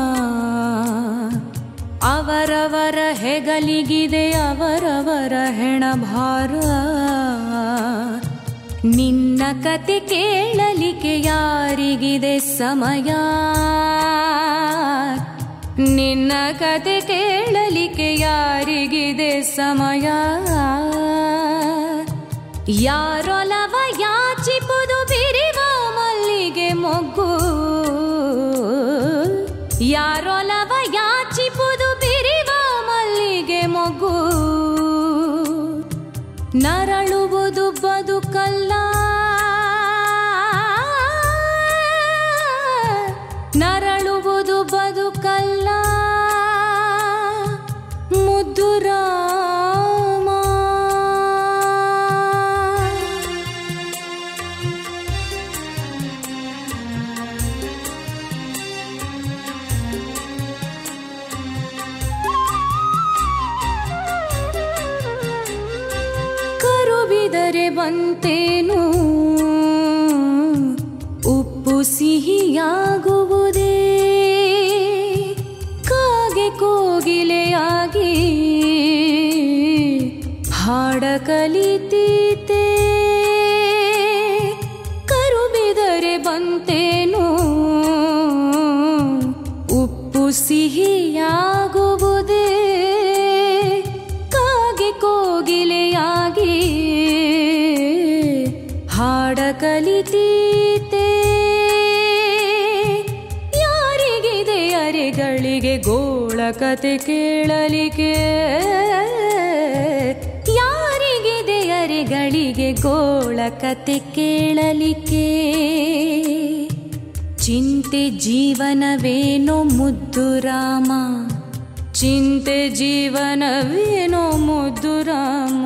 ಅವರವರ ಹೆಗಲಿಗಿದೆ ಅವರವರ ಹೆಣಭಾರ ನಿನ್ನ ಕತೆ ಕೇಳಲಿಕ್ಕೆ ಯಾರಿಗಿದೆ ಸಮಯ ನಿನ್ನ ಕತೆ ಕೇಳಲಿಕ್ಕೆ ಯಾರಿಗಿದೆ ಸಮಯ ಯಾರೊಲವ ಯಾಚಿಪುದು ಬಿರಿವ ಮಲ್ಲಿಗೆ ಮೊಗ್ಗು ಯಾರೊಲವ ಯಾಚಿಪುದು ಬಿರಿವ ಮಲ್ಲಿಗೆ ಮೊಗ್ಗು ನರಳುವುದು ಬದುಕಲ್ಲ ನರಳುವುದು ಬದುಕಲ್ಲ ಮುದ್ದು ರಾಮ ಬಂತೇನು ಉಪ್ಪು ಸಿಹಿಯಾಗುವುದೇ ಕಾಗೆ ಕೋಗಿಲೆಯಾಗಿ ಹಾಡ ಕಲಿತೀತೆ ಕರುಬಿದರೆ ಬಂತೇನು ಉಪ್ಪು ಸಿಹಿಯಾಗುವುದೇ ಕಾಗೆ ಕೋಗಿಲೆಯಾಗಿ ಹಾಡ ಕಲಿತೀತೆ ಯಾರಿಗಿದೆ ಅರೆಗಳಿಗೆ ಗೋಳ ಕತೆ ಕೇಳಲಿಕ್ಕೆ ಯಾರಿಗಿದೆ ಅರೆಗಳಿಗೆ ಗೋಳ ಕತೆ ಕೇಳಲಿಕ್ಕೆ ಚಿಂತೆ ಜೀವನವೇನೋ ಮುದ್ದು ರಾಮ ಚಿಂತೆ ಜೀವನವೇನೋ ಮುದ್ದು ರಾಮ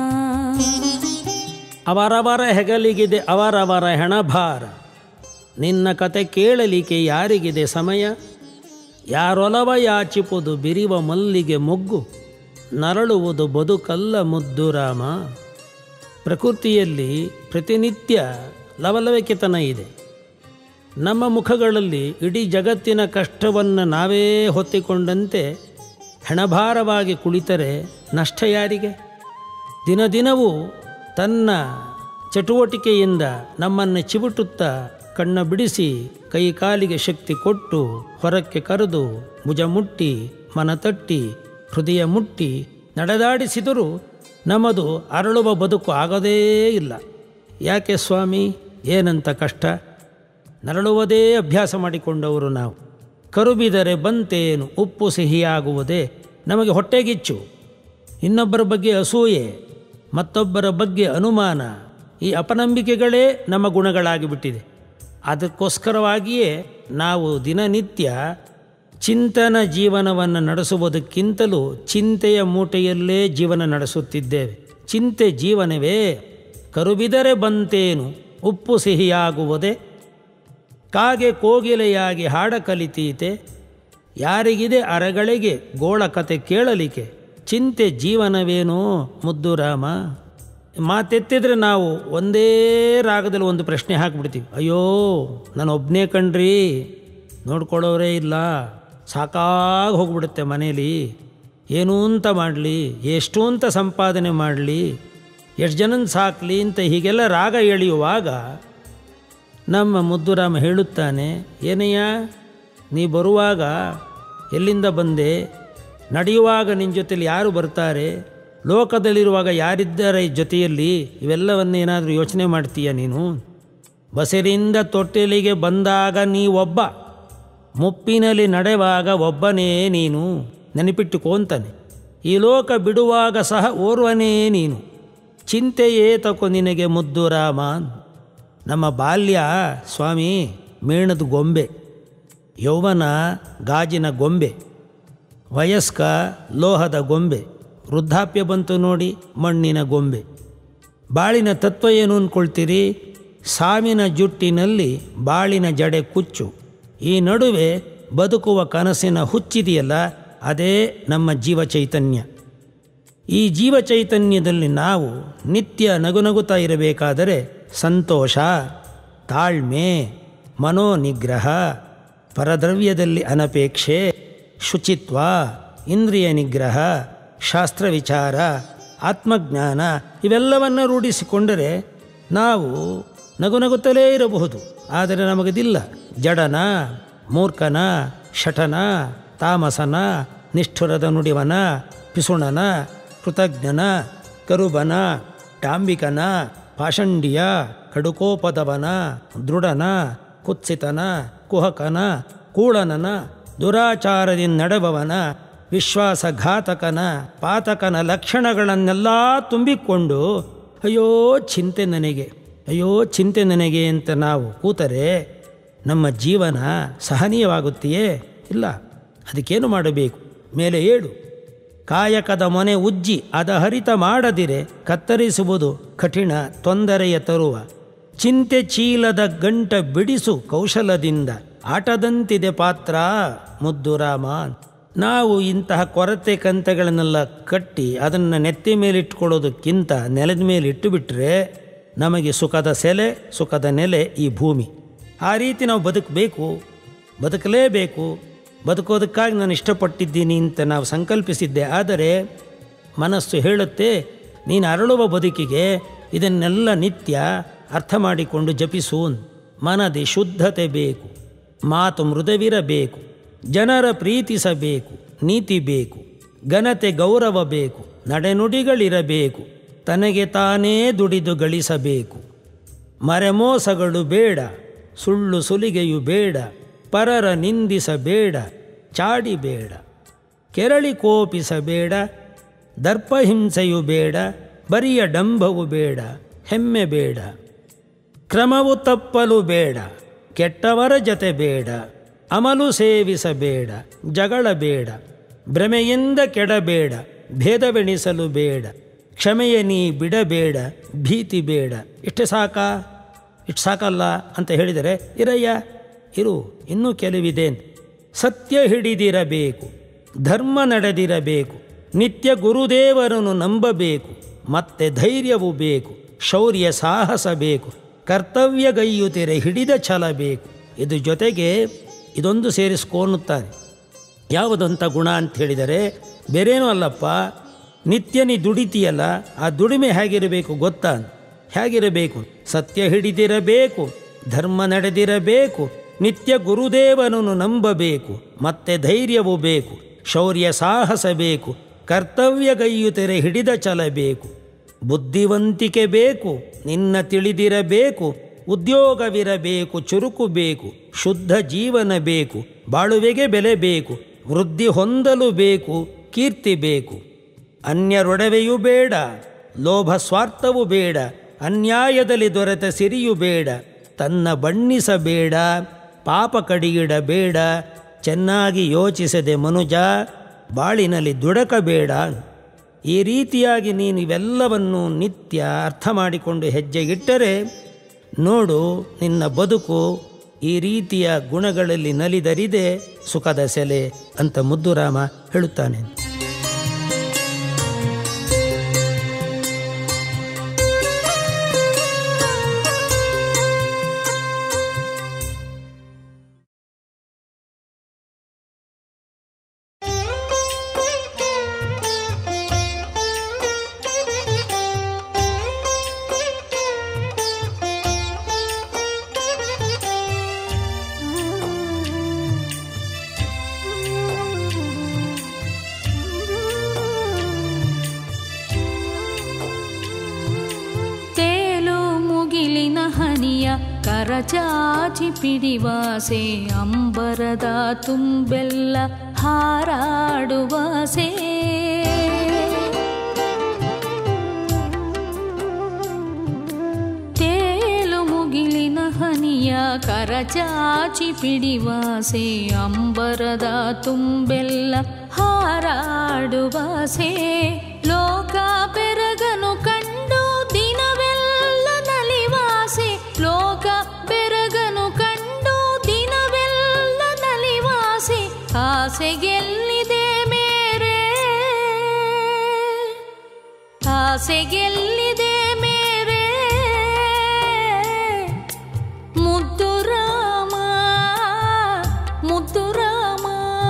ಅವರವರ ಹೆಗಲಿಗಿದೆ ಅವರವರ ಹೆಣಭಾರ ನಿನ್ನ ಕತೆ ಕೇಳಲಿಕ್ಕೆ ಯಾರಿಗಿದೆ ಸಮಯ ಯಾರೊಲವ ಯಾಚಿಪುದು ಬಿರಿವ ಮಲ್ಲಿಗೆ ಮೊಗ್ಗು ನರಳುವುದು ಬದುಕಲ್ಲ ಮುದ್ದು ರಾಮ ಪ್ರಕೃತಿಯಲ್ಲಿ ಪ್ರತಿನಿತ್ಯ ಲವಲವಿಕೆತನ ಇದೆ ನಮ್ಮ ಮುಖಗಳಲ್ಲಿ ಇಡೀ ಜಗತ್ತಿನ ಕಷ್ಟವನ್ನು ನಾವೇ ಹೊತ್ತಿಕೊಂಡಂತೆ ಹೆಣಭಾರವಾಗಿ ಕುಳಿತರೆ ನಷ್ಟ ಯಾರಿಗೆ ದಿನ ದಿನವೂ ತನ್ನ ಚಟುವಟಿಕೆಯಿಂದ ನಮ್ಮನ್ನು ಚಿವುಟುತ್ತಾ ಕಣ್ಣ ಬಿಡಿಸಿ ಕೈ ಕಾಲಿಗೆ ಶಕ್ತಿ ಕೊಟ್ಟು ಹೊರಕ್ಕೆ ಕರೆದು ಭುಜ ಮುಟ್ಟಿ ಮನ ತಟ್ಟಿ ಹೃದಯ ಮುಟ್ಟಿ ನಡೆದಾಡಿಸಿದರೂ ನಮ್ಮದು ಅರಳುವ ಬದುಕು ಆಗೋದೇ ಇಲ್ಲ ಯಾಕೆ ಸ್ವಾಮಿ ಏನಂತ ಕಷ್ಟ ನರಳುವುದೇ ಅಭ್ಯಾಸ ಮಾಡಿಕೊಂಡವರು ನಾವು ಕರುಬಿದರೆ ಬಂತೇನು ಉಪ್ಪು ಸಿಹಿಯಾಗುವುದೇ ನಮಗೆ ಹೊಟ್ಟೆಗಿಚ್ಚು ಇನ್ನೊಬ್ಬರ ಬಗ್ಗೆ ಅಸೂಯೆ ಮತ್ತೊಬ್ಬರ ಬಗ್ಗೆ ಅನುಮಾನ ಈ ಅಪನಂಬಿಕೆಗಳೇ ನಮ್ಮ ಗುಣಗಳಾಗಿಬಿಟ್ಟಿದೆ ಅದಕ್ಕೋಸ್ಕರವಾಗಿಯೇ ನಾವು ದಿನನಿತ್ಯ ಚಿಂತನ ಜೀವನವನ್ನು ನಡೆಸುವುದಕ್ಕಿಂತಲೂ ಚಿಂತೆಯ ಮೂಟೆಯಲ್ಲೇ ಜೀವನ ನಡೆಸುತ್ತಿದ್ದೇವೆ ಚಿಂತೆ ಜೀವನವೇ ಕರುಬಿದರೆ ಬಂತೇನು ಉಪ್ಪು ಸಿಹಿಯಾಗುವುದೇ ಕಾಗೆ ಕೋಗಿಲೆಯಾಗಿ ಹಾಡ ಕಲಿತೀತೆ ಯಾರಿಗಿದೆ ಅರಗಳಿಗೆ ಗೋಳ ಕತೆ ಕೇಳಲಿಕ್ಕೆ ಚಿಂತೆ ಜೀವನವೇನೋ ಮುದ್ದು ರಾಮ ಮಾತೆತ್ತಿದ್ರೆ ನಾವು ಒಂದೇ ರಾಗದಲ್ಲಿ ಒಂದು ಪ್ರಶ್ನೆ ಹಾಕಿಬಿಡ್ತೀವಿ ಅಯ್ಯೋ ನಾನು ಒಬ್ಬನೇ ಕಣ್ರಿ ನೋಡ್ಕೊಳ್ಳೋರೇ ಇಲ್ಲ ಸಾಕಾಗಿ ಹೋಗ್ಬಿಡುತ್ತೆ ಮನೇಲಿ ಏನೂ ಅಂತ ಮಾಡಲಿ ಎಷ್ಟು ಅಂತ ಸಂಪಾದನೆ ಮಾಡಲಿ ಎಷ್ಟು ಜನನ ಸಾಕಲಿ ಅಂತ ಹೀಗೆಲ್ಲ ರಾಗ ಎಳೆಯುವಾಗ ನಮ್ಮ ಮುದ್ದುರಾಮ ಹೇಳುತ್ತಾನೆ ಏನಯ್ಯ ನೀ ಬರುವಾಗ ಎಲ್ಲಿಂದ ಬಂದೆ ನಡೆಯುವಾಗ ನಿನ್ನ ಜೊತೆಲಿ ಯಾರು ಬರ್ತಾರೆ ಲೋಕದಲ್ಲಿರುವಾಗ ಯಾರಿದ್ದಾರೆ ಈ ಜೊತೆಯಲ್ಲಿ ಇವೆಲ್ಲವನ್ನೇನಾದರೂ ಯೋಚನೆ ಮಾಡ್ತೀಯ ನೀನು ಬಸರಿಂದ ತೊಟ್ಟಿಲಿಗೆ ಬಂದಾಗ ನೀ ಒಬ್ಬ ಮುಪ್ಪಿನಲ್ಲಿ ನಡೆವಾಗ ಒಬ್ಬನೇ ನೀನು ನೆನಪಿಟ್ಟುಕೋಂತಾನೆ ಈ ಲೋಕ ಬಿಡುವಾಗ ಸಹ ಓರ್ವನೇ ನೀನು ಚಿಂತೆಯೇ ತಕೋ ನಿನಗೆ ಮುದ್ದು ರಾಮ ನಮ್ಮ ಬಾಲ್ಯ ಸ್ವಾಮಿ ಮೇಣದ ಗೊಂಬೆ ಯೌವನ ಗಾಜಿನ ಗೊಂಬೆ ವಯಸ್ಕ ಲೋಹದ ಗೊಂಬೆ ವೃದ್ಧಾಪ್ಯ ಬಂತು ನೋಡಿ ಮಣ್ಣಿನ ಗೊಂಬೆ ಬಾಳಿನ ತತ್ವ ಏನು ಅಂದ್ಕೊಳ್ತೀರಿ ಸಾವಿನ ಜುಟ್ಟಿನಲ್ಲಿ ಬಾಳಿನ ಜಡೆ ಕುಚ್ಚು ಈ ನಡುವೆ ಬದುಕುವ ಕನಸಿನ ಹುಚ್ಚಿದೆಯಲ್ಲ ಅದೇ ನಮ್ಮ ಜೀವ ಚೈತನ್ಯ ಈ ಜೀವ ಚೈತನ್ಯದಲ್ಲಿ ನಾವು ನಿತ್ಯ ನಗುನಗುತ್ತಾ ಇರಬೇಕಾದರೆ ಸಂತೋಷ ತಾಳ್ಮೆ ಮನೋನಿಗ್ರಹ ಪರದ್ರವ್ಯದಲ್ಲಿ ಅನಪೇಕ್ಷೆ ಶುಚಿತ್ವ ಇಂದ್ರಿಯ ನಿಗ್ರಹ ಶಾಸ್ತ್ರ ವಿಚಾರ ಆತ್ಮಜ್ಞಾನ ಇವೆಲ್ಲವನ್ನು ರೂಢಿಸಿಕೊಂಡರೆ ನಾವು ನಗುನಗುತ್ತಲೇ ಇರಬಹುದು ಆದರೆ ನಮಗದಿಲ್ಲ ಜಡನ ಮೂರ್ಖನ ಶಠನ ತಾಮಸನ ನಿಷ್ಠುರದ ನುಡಿವನ ಪಿಸುಣನ ಕೃತಜ್ಞನ ಕರುಬನ ಡಾಂಬಿಕನ ಪಾಷಂಡಿಯ ಕಡುಕೋಪದವನ ದೃಢನ ಕುತ್ಸಿತನ ಕುಹಕನ ಕೂಳನನ ದುರಾಚಾರದಿಂದ ನಡೆಬವನ ವಿಶ್ವಾಸಘಾತಕನ ಪಾತಕನ ಲಕ್ಷಣಗಳನ್ನೆಲ್ಲ ತುಂಬಿಕೊಂಡು ಅಯ್ಯೋ ಚಿಂತೆ ನನಗೆ ಅಯ್ಯೋ ಚಿಂತೆ ನನಗೆ ಅಂತ ನಾವು ಕೂತರೆ ನಮ್ಮ ಜೀವನ ಸಹನೀಯವಾಗುತ್ತೆಯೇ ಇಲ್ಲ ಅದಕ್ಕೇನು ಮಾಡಬೇಕು ಮೇಲೆ ಏಳು ಕಾಯಕದ ಮೊನೆ ಉಜ್ಜಿ ಅದ ಹರಿತ ಮಾಡದಿರೆ ಕತ್ತರಿಸುವುದು ಕಠಿಣ ತೊಂದರೆಯ ತರುವ ಚಿಂತೆ ಚೀಲದ ಗಂಟ ಬಿಡಿಸು ಕೌಶಲದಿಂದ ಆಟದಂತಿದೆ ಪಾತ್ರ ಮುದ್ದು ರಾಮ ನಾವು ಇಂತಹ ಕೊರತೆ ಕಂತೆಗಳನ್ನೆಲ್ಲ ಕಟ್ಟಿ ಅದನ್ನು ನೆತ್ತಿ ಮೇಲೆ ಇಟ್ಕೊಳ್ಳೋದಕ್ಕಿಂತ ನೆಲದ ಮೇಲೆ ಇಟ್ಟುಬಿಟ್ರೆ ನಮಗೆ ಸುಖದ ಸೆಲೆ ಸುಖದ ನೆಲೆ ಈ ಭೂಮಿ ಆ ರೀತಿ ನಾವು ಬದುಕಬೇಕು ಬದುಕಲೇಬೇಕು ಬದುಕೋದಕ್ಕಾಗಿ ನಾನು ಇಷ್ಟಪಟ್ಟಿದ್ದೀನಿ ಅಂತ ನಾವು ಸಂಕಲ್ಪಿಸಿದ್ದೆ ಆದರೆ ಮನಸ್ಸು ಹೇಳುತ್ತೆ ನೀನು ಅರಳುವ ಬದುಕಿಗೆ ಇದನ್ನೆಲ್ಲ ನಿತ್ಯ ಅರ್ಥ ಮಾಡಿಕೊಂಡು ಜಪಿಸು ಮನದಿ ಶುದ್ಧತೆ ಬೇಕು ಮಾತು ಮೃದುವಿರಬೇಕು ಜನರ ಪ್ರೀತಿಸಬೇಕು ನೀತಿ ಬೇಕು ಘನತೆ ಗೌರವ ಬೇಕು ನಡೆನುಡಿಗಳಿರಬೇಕು ತನಗೆ ತಾನೇ ದುಡಿದು ಗಳಿಸಬೇಕು ಮರೆಮೋಸಗಳು ಬೇಡ ಸುಳ್ಳು ಸುಲಿಗೆಯು ಬೇಡ ಪರರ ನಿಂದಿಸಬೇಡ ಚಾಡಿ ಬೇಡ ಕೆರಳಿ ಕೋಪಿಸಬೇಡ ದರ್ಪಹಿಂಸೆಯು ಬೇಡ ಬರಿಯ ಡಂಭವು ಬೇಡ ಹೆಮ್ಮೆ ಬೇಡ ಕ್ರಮವು ತಪ್ಪಲು ಬೇಡ ಕೆಟ್ಟವರ ಜತೆ ಬೇಡ ಅಮಲು ಸೇವಿಸಬೇಡ ಜಗಳ ಬೇಡ ಭ್ರಮೆಯಿಂದ ಕೆಡಬೇಡ ಭೇದವೆಣಿಸಲು ಬೇಡ ಕ್ಷಮೆಯ ನೀ ಬಿಡಬೇಡ ಭೀತಿ ಬೇಡ ಇಷ್ಟೇ ಸಾಕಾ ಇಷ್ಟು ಸಾಕಲ್ಲ ಅಂತ ಹೇಳಿದರೆ ಇರಯ್ಯ ಇರು ಇನ್ನೂ ಕೆಲವಿದೆ ಸತ್ಯ ಹಿಡಿದಿರಬೇಕು ಧರ್ಮ ನಡೆದಿರಬೇಕು ನಿತ್ಯ ಗುರುದೇವರನ್ನು ನಂಬಬೇಕು ಮತ್ತೆ ಧೈರ್ಯವು ಬೇಕು ಶೌರ್ಯ ಸಾಹಸ ಬೇಕು ಕರ್ತವ್ಯಗೈಯುತ್ತಿರೆ ಹಿಡಿದ ಛಲ ಬೇಕು ಇದು ಜೊತೆಗೆ ಇದೊಂದು ಸೇರಿಸ್ಕೊನ್ನುತ್ತಾನೆ ಯಾವುದಂಥ ಗುಣ ಅಂತ ಹೇಳಿದರೆ ಬೇರೇನೂ ಅಲ್ಲಪ್ಪ ನಿತ್ಯ ನೀ ದುಡಿತೀಯಲ್ಲ ಆ ದುಡಿಮೆ ಹೇಗಿರಬೇಕು ಗೊತ್ತಾ ಹೇಗಿರಬೇಕು ಸತ್ಯ ಹಿಡಿದಿರಬೇಕು ಧರ್ಮ ನಡೆದಿರಬೇಕು ನಿತ್ಯ ಗುರುದೇವನನ್ನು ನಂಬಬೇಕು ಮತ್ತೆ ಧೈರ್ಯವು ಬೇಕು ಶೌರ್ಯ ಸಾಹಸ ಬೇಕು ಕರ್ತವ್ಯಗೈಯುತೆರೆ ಹಿಡಿದ ಛಲ ಬೇಕು ಬುದ್ಧಿವಂತಿಕೆ ಬೇಕು ನಿನ್ನ ತಿಳಿದಿರಬೇಕು ಉದ್ಯೋಗವಿರಬೇಕು ಚುರುಕು ಬೇಕು ಶುದ್ಧ ಜೀವನ ಬೇಕು ಬಾಳುವೆಗೆ ಬೆಲೆ ಬೇಕು ವೃದ್ಧಿ ಹೊಂದಲು ಬೇಕು ಕೀರ್ತಿ ಬೇಕು ಅನ್ಯರೊಡವೆಯೂ ಬೇಡ ಲೋಭ ಸ್ವಾರ್ಥವು ಬೇಡ ಅನ್ಯಾಯದಲ್ಲಿ ದೊರೆತ ಸಿರಿಯು ಬೇಡ ತನ್ನ ಬಣ್ಣಿಸಬೇಡ ಪಾಪ ಕಡಿಯಿಡಬೇಡ ಚೆನ್ನಾಗಿ ಯೋಚಿಸದೆ ಮನುಜ ಬಾಳಿನಲ್ಲಿ ದುಡಕಬೇಡ ಈ ರೀತಿಯಾಗಿ ನೀನು ಇವೆಲ್ಲವನ್ನು ನಿತ್ಯ ಅರ್ಥ ಮಾಡಿಕೊಂಡು ಹೆಜ್ಜೆ ಇಟ್ಟರೆ ನೋಡು ನಿನ್ನ ಬದುಕು ಈ ರೀತಿಯ ಗುಣಗಳಲ್ಲಿ ನಲಿದರಿದೆ ಸುಖದ ಸೆಲೆ ಅಂತ ಮುದ್ದುರಾಮ ಹೇಳುತ್ತಾನೆ ತೇಲು ಮುಗಿಲಿನ ಹನಿಯ ಕರಚಾಚಿ ಪಿಡಿವಾಸೆ ಅಂಬರದ ತುಂಬೆಲ್ಲ ಹಾರಾಡುವಾಸೆ ತೇಲು ಮುಗಿಲಿನ ಹನಿಯ ಕರಚಾಚಿ ಪಿಡಿವಾಸೆ ಅಂಬರದ ತುಂಬೆಲ್ಲ ಹಾರಾಡುವಾಸೆ ಲೋಕ ಬೆರಗನು ಕಂಡು ದಿನವೆಲ್ಲ ನಲಿವಾಸೆ ಲೋಕ ಬೆರಗನು ಕಂಡು ದಿನವೆಲ್ಲ ನಲಿವಾಸೆ ಆಸೆಗೆಲ್ಲಿದೆ ಮೇರೆ ಆಸೆಗೆಲ್ಲಿದೆ ಮೇರೆ ಮುದ್ದು ರಾಮ ಮುದ್ದು ರಾಮ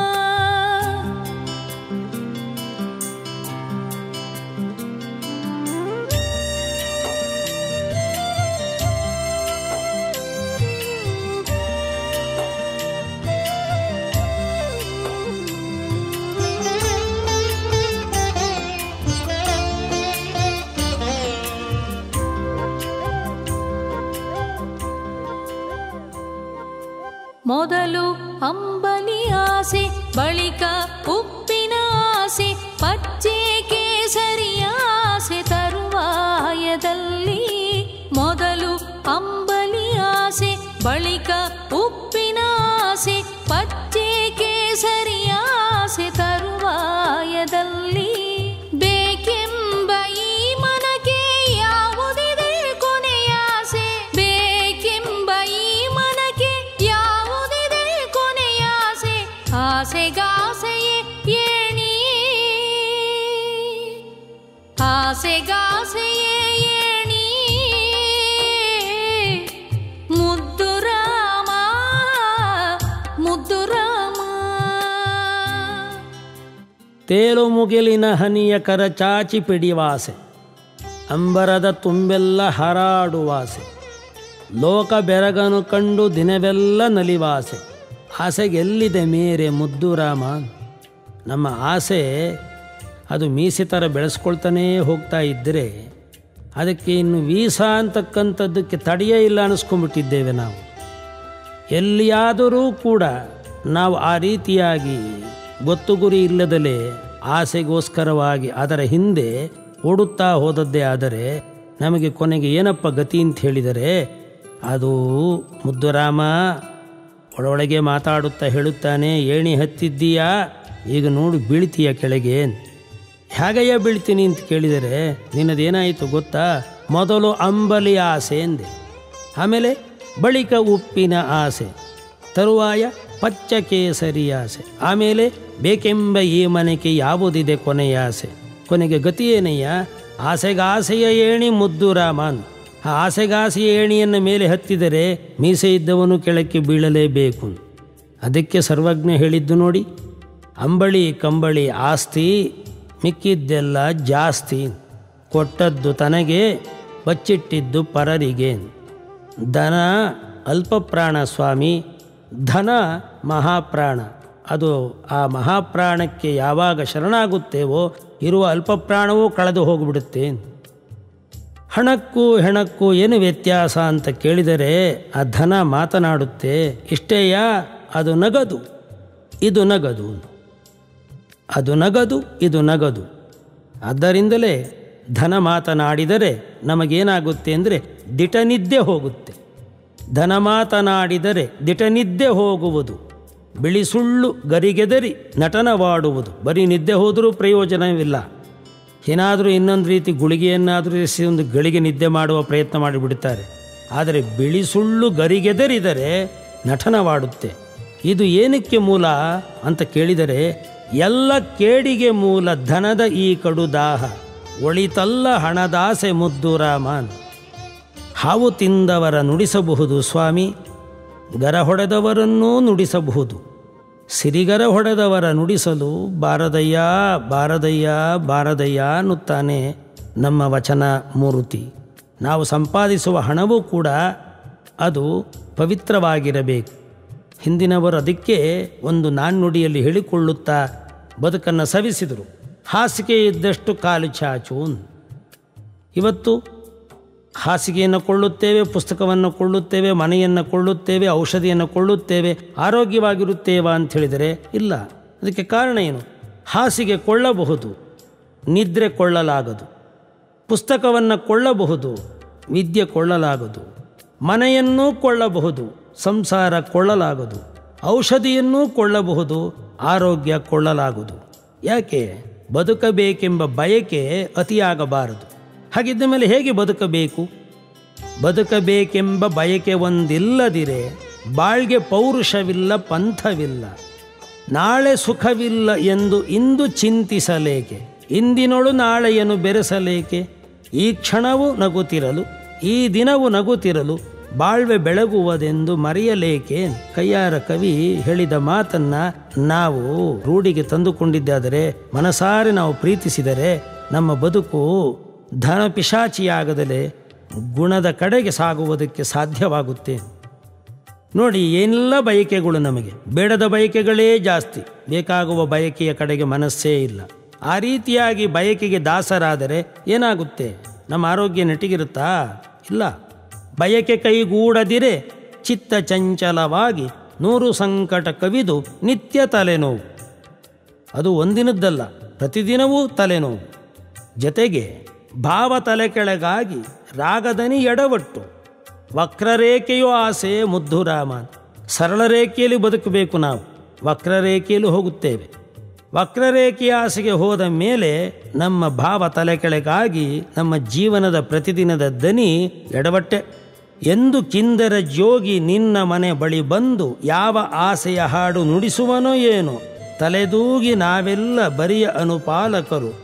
ಮೊದಲು ಅಂಬಲಿ ಆಸೆ ಬಳಿಕ ಉಪ್ಪಿನ ಆಸೆ ಪಚ್ಚೆ ಕೇಸರಿಯ ಆಸೆ ತರುವಾಯದಲ್ಲಿ ಮೊದಲು ಅಂಬಲಿ ಆಸೆ ಬಳಿಕ ಉಪ್ಪಿನ ಆಸೆ ಪಚ್ಚೆ ಕೇಸರಿಯ ಆಸೆ ತರುವಾಯದಲ್ಲಿ ಬೇಕೆಂಬ ಈ ಮನಕ್ಕೆ ಯಾವುದಿದೆ ಕೊನೆಯಾಸೆ ಬೇಕೆಂಬ ಈ ಮನಕ್ಕೆ ಯಾವುದಿದೆ ಕೊನೆಯಾಸೆ ಆಸೆಗಾಸೆಯೇ ಆಸೆಗಾಸೆಯೇ ಏಣಿ ಮುದ್ದು ರಾಮ ಮುದ್ದು ರಾಮ ತೇಲು ಮುಗಿಲಿನ ಹನಿಯ ಕರ ಚಾಚಿ ಪಿಡಿವಾಸೆ ಅಂಬರದ ತುಂಬೆಲ್ಲ ಹರಾಡುವಾಸೆ ಲೋಕ ಬೆರಗನು ಕಂಡು ದಿನವೆಲ್ಲ ನಲಿವಾಸೆ ಆಸೆಗೆಲ್ಲಿದೆ ಮೇರೆ ಮುದ್ದು ರಾಮ ನಮ್ಮ ಆಸೆ ಅದು ಮೀಸೆ ಥರ ಬೆಳೆಸ್ಕೊಳ್ತಾನೇ ಹೋಗ್ತಾ ಇದ್ದರೆ ಅದಕ್ಕೆ ಇನ್ನು ವೀಸಾ ಅಂತಕ್ಕಂಥದ್ದಕ್ಕೆ ತಡೆಯೇ ಇಲ್ಲ ಅನ್ನಿಸ್ಕೊಂಡ್ಬಿಟ್ಟಿದ್ದೇವೆ ನಾವು ಎಲ್ಲಿಯಾದರೂ ಕೂಡ ನಾವು ಆ ರೀತಿಯಾಗಿ ಗೊತ್ತು ಗುರಿ ಇಲ್ಲದಲೇ ಆಸೆಗೋಸ್ಕರವಾಗಿ ಅದರ ಹಿಂದೆ ಓಡುತ್ತಾ ಹೋದದ್ದೇ ಆದರೆ ನಮಗೆ ಕೊನೆಗೆ ಏನಪ್ಪ ಗತಿ ಅಂತ ಹೇಳಿದರೆ ಅದು ಮುದ್ದುರಾಮ ಒಳೊಳಗೆ ಮಾತಾಡುತ್ತಾ ಹೇಳುತ್ತಾನೆ ಏಣಿ ಹತ್ತಿದ್ದೀಯಾ ಈಗ ನೋಡು ಬೀಳ್ತೀಯ ಕೆಳಗೆ ಹೇಗಯ್ಯ ಬೀಳ್ತೀನಿ ಅಂತ ಕೇಳಿದರೆ ನಿನ್ನದೇನಾಯಿತು ಗೊತ್ತಾ ಮೊದಲು ಅಂಬಲಿ ಆಸೆ ಎಂದೆ ಆಮೇಲೆ ಬಳಿಕ ಉಪ್ಪಿನ ಆಸೆ ತರುವಾಯ ಪಚ್ಚ ಕೇಸರಿ ಆಸೆ ಆಮೇಲೆ ಬೇಕೆಂಬ ಈ ಮನೆಗೆ ಯಾವುದಿದೆ ಕೊನೆಯ ಆಸೆ ಕೊನೆಗೆ ಗತಿ ಏನಯ್ಯ ಆಸೆಗಾಸೆಯ ಏಣಿ ಮುದ್ದು ರಾಮನ್ ಆ ಆಸೆಗಾಸೆಯ ಏಣಿಯನ್ನು ಮೇಲೆ ಹತ್ತಿದರೆ ಮೀಸೆ ಇದ್ದವನು ಕೆಳಕ್ಕೆ ಬೀಳಲೇಬೇಕು ಅದಕ್ಕೆ ಸರ್ವಜ್ಞ ಹೇಳಿದ್ದು ನೋಡಿ ಅಂಬಳಿ ಕಂಬಳಿ ಆಸ್ತಿ ಮಿಕ್ಕಿದ್ದೆಲ್ಲ ಜಾಸ್ತಿ ಕೊಟ್ಟದ್ದು ತನಗೆ ಬಚ್ಚಿಟ್ಟಿದ್ದು ಪರರಿಗೆ ದನ ಅಲ್ಪಪ್ರಾಣ ಸ್ವಾಮಿ ಧನ ಮಹಾಪ್ರಾಣ ಅದು ಆ ಮಹಾಪ್ರಾಣಕ್ಕೆ ಯಾವಾಗ ಶರಣಾಗುತ್ತೇವೋ ಇರುವ ಅಲ್ಪಪ್ರಾಣವೂ ಕಳೆದು ಹೋಗಿಬಿಡುತ್ತೆ ಹಣಕ್ಕೂ ಹೆಣಕ್ಕೂ ಏನು ವ್ಯತ್ಯಾಸ ಅಂತ ಕೇಳಿದರೆ ಆ ಧನ ಮಾತನಾಡುತ್ತೆ ಇಷ್ಟೇಯ ಅದು ನಗದು ಇದು ನಗದು ಅದು ನಗದು ಇದು ನಗದು ಆದ್ದರಿಂದಲೇ ಧನ ಮಾತನಾಡಿದರೆ ನಮಗೇನಾಗುತ್ತೆ ಅಂದರೆ ದಿಟನಿದ್ದೆ ಹೋಗುತ್ತೆ ಧನ ಮಾತನಾಡಿದರೆ ದಿಟನಿದ್ದೆ ಹೋಗುವುದು ಬಿಳಿ ಸುಳ್ಳು ಗರಿಗೆದರಿ ನಟನವಾಡುವುದು ಬರೀ ನಿದ್ದೆ ಹೋದರೂ ಪ್ರಯೋಜನವಿಲ್ಲ ಏನಾದರೂ ಇನ್ನೊಂದು ರೀತಿ ಗುಳಿಗೆಯನ್ನಾದರೂ ಎಸಿ ಒಂದು ಗಳಿಗೆ ನಿದ್ದೆ ಮಾಡುವ ಪ್ರಯತ್ನ ಮಾಡಿಬಿಡುತ್ತಾರೆ ಆದರೆ ಬಿಳಿ ಸುಳ್ಳು ಗರಿಗೆದರಿದರೆ ನಟನವಾಡುತ್ತೆ ಇದು ಏನಕ್ಕೆ ಮೂಲ ಅಂತ ಕೇಳಿದರೆ ಎಲ್ಲ ಕೇಡಿಗೆ ಮೂಲ ಧನದ ಈ ಕಡು ದಾಹ ಒಳಿತಲ್ಲ ಹಣದಾಸೆ ಮುದ್ದು ರಾಮನ್ ಹಾವು ತಿಂದವರ ನುಡಿಸಬಹುದು ಸ್ವಾಮಿ ಗರ ಹೊಡೆದವರನ್ನೂ ನುಡಿಸಬಹುದು ಸಿರಿಗರ ಹೊಡೆದವರ ನುಡಿಸಲು ಬಾರದಯ್ಯ ಬಾರದಯ್ಯ ಬಾರದಯ್ಯ ಅನ್ನುತ್ತಾನೆ ನಮ್ಮ ವಚನ ಮೂರ್ತಿ ನಾವು ಸಂಪಾದಿಸುವ ಹಣವೂ ಕೂಡ ಅದು ಪವಿತ್ರವಾಗಿರಬೇಕು ಹಿಂದಿನವರು ಅದಕ್ಕೆ ಒಂದು ನಾಣ್ಣುಡಿಯಲ್ಲಿ ಹೇಳಿಕೊಳ್ಳುತ್ತಾ ಬದುಕನ್ನು ಸವಿಸಿದರು ಹಾಸಿಗೆ ಇದ್ದಷ್ಟು ಕಾಲು ಚಾಚು ಇವತ್ತು ಹಾಸಿಗೆಯನ್ನು ಕೊಳ್ಳುತ್ತೇವೆ ಪುಸ್ತಕವನ್ನು ಕೊಳ್ಳುತ್ತೇವೆ ಮನೆಯನ್ನು ಕೊಳ್ಳುತ್ತೇವೆ ಔಷಧಿಯನ್ನು ಕೊಳ್ಳುತ್ತೇವೆ ಆರೋಗ್ಯವಾಗಿರುತ್ತೇವಾ ಅಂತ ಹೇಳಿದರೆ ಇಲ್ಲ ಅದಕ್ಕೆ ಕಾರಣ ಏನು ಹಾಸಿಗೆ ಕೊಳ್ಳಬಹುದು ನಿದ್ರೆ ಕೊಳ್ಳಲಾಗದು ಪುಸ್ತಕವನ್ನು ಕೊಳ್ಳಬಹುದು ವಿದ್ಯೆ ಕೊಳ್ಳಲಾಗದು ಮನೆಯನ್ನೂ ಕೊಳ್ಳಬಹುದು ಸಂಸಾರ ಕೊಳ್ಳಲಾಗದು ಔಷಧಿಯನ್ನೂ ಕೊಳ್ಳಬಹುದು ಆರೋಗ್ಯ ಕೊಳ್ಳಲಾಗದು ಯಾಕೆ ಬದುಕಬೇಕೆಂಬ ಬಯಕೆ ಅತಿಯಾಗಬಾರದು ಹಾಗಿದ್ದ ಮೇಲೆ ಹೇಗೆ ಬದುಕಬೇಕು ಬದುಕಬೇಕೆಂಬ ಬಯಕೆ ಒಂದಿಲ್ಲದಿರೆ ಬಾಳ್ಗೆ ಪೌರುಷವಿಲ್ಲ ಪಂಥವಿಲ್ಲ ನಾಳೆ ಸುಖವಿಲ್ಲ ಎಂದು ಇಂದು ಚಿಂತಿಸಲೇಕೆ ಇಂದಿನೊಳು ನಾಳೆಯನ್ನು ಬೆರೆಸಲೇಕೆ ಈ ಕ್ಷಣವು ನಗುತ್ತಿರಲು ಈ ದಿನವು ನಗುತ್ತಿರಲು ಬಾಳ್ವೆ ಬೆಳಗುವುದೆಂದು ಮರೆಯಲೇಕೆ ಕೈಯಾರ ಕವಿ ಹೇಳಿದ ಮಾತನ್ನ ನಾವು ರೂಢಿಗೆ ತಂದುಕೊಂಡಿದ್ದಾದರೆ ಮನಸಾರೆ ನಾವು ಪ್ರೀತಿಸಿದರೆ ನಮ್ಮ ಬದುಕು ಧನ ಪಿಶಾಚಿಯಾಗದಲೇ ಗುಣದ ಕಡೆಗೆ ಸಾಗುವುದಕ್ಕೆ ಸಾಧ್ಯವಾಗುತ್ತೆ ನೋಡಿ ಏನೆಲ್ಲ ಬಯಕೆಗಳು ನಮಗೆ ಬೇಡದ ಬಯಕೆಗಳೇ ಜಾಸ್ತಿ ಬೇಕಾಗುವ ಬಯಕೆಯ ಕಡೆಗೆ ಮನಸ್ಸೇ ಇಲ್ಲ ಆ ರೀತಿಯಾಗಿ ಬಯಕೆಗೆ ದಾಸರಾದರೆ ಏನಾಗುತ್ತೆ ನಮ್ಮ ಆರೋಗ್ಯ ನೆಟ್ಟಿಗಿರುತ್ತಾ ಇಲ್ಲ ಬಯಕೆ ಕೈಗೂಡದಿರೆ ಚಿತ್ತ ಚಂಚಲವಾಗಿ ನೂರು ಸಂಕಟ ಕವಿದು ನಿತ್ಯ ತಲೆನೋವು ಅದು ಒಂದಿನದ್ದಲ್ಲ ಪ್ರತಿದಿನವೂ ತಲೆನೋವು ಜೊತೆಗೆ ಭಾವ ತಲೆ ಕೆಳಗಾಗಿ ರಾಗದನಿ ಎಡವಟ್ಟು ವಕ್ರರೇಖೆಯು ಆಸೆ ಮುದ್ದು ರಾಮನ್ ಸರಳ ರೇಖೆಯಲ್ಲಿ ಬದುಕಬೇಕು ನಾವು ವಕ್ರರೇಖೆಯಲ್ಲಿ ಹೋಗುತ್ತೇವೆ ವಕ್ರರೇಖೆಯ ಆಸೆಗೆ ಹೋದ ಮೇಲೆ ನಮ್ಮ ಭಾವ ತಲೆ ಕೆಳಗಾಗಿ ನಮ್ಮ ಜೀವನದ ಪ್ರತಿದಿನದ ದನಿ ಎಡವಟ್ಟೆ ಎಂದು ಕಿಂದರ ಜೋಗಿ ನಿನ್ನ ಮನೆ ಬಳಿ ಬಂದು ಯಾವ ಆಸೆಯ ಹಾಡು ನುಡಿಸುವನೋ ಏನೋ ತಲೆದೂಗಿ ನಾವೆಲ್ಲ ಬರಿಯ ಅನುಪಾಲಕರು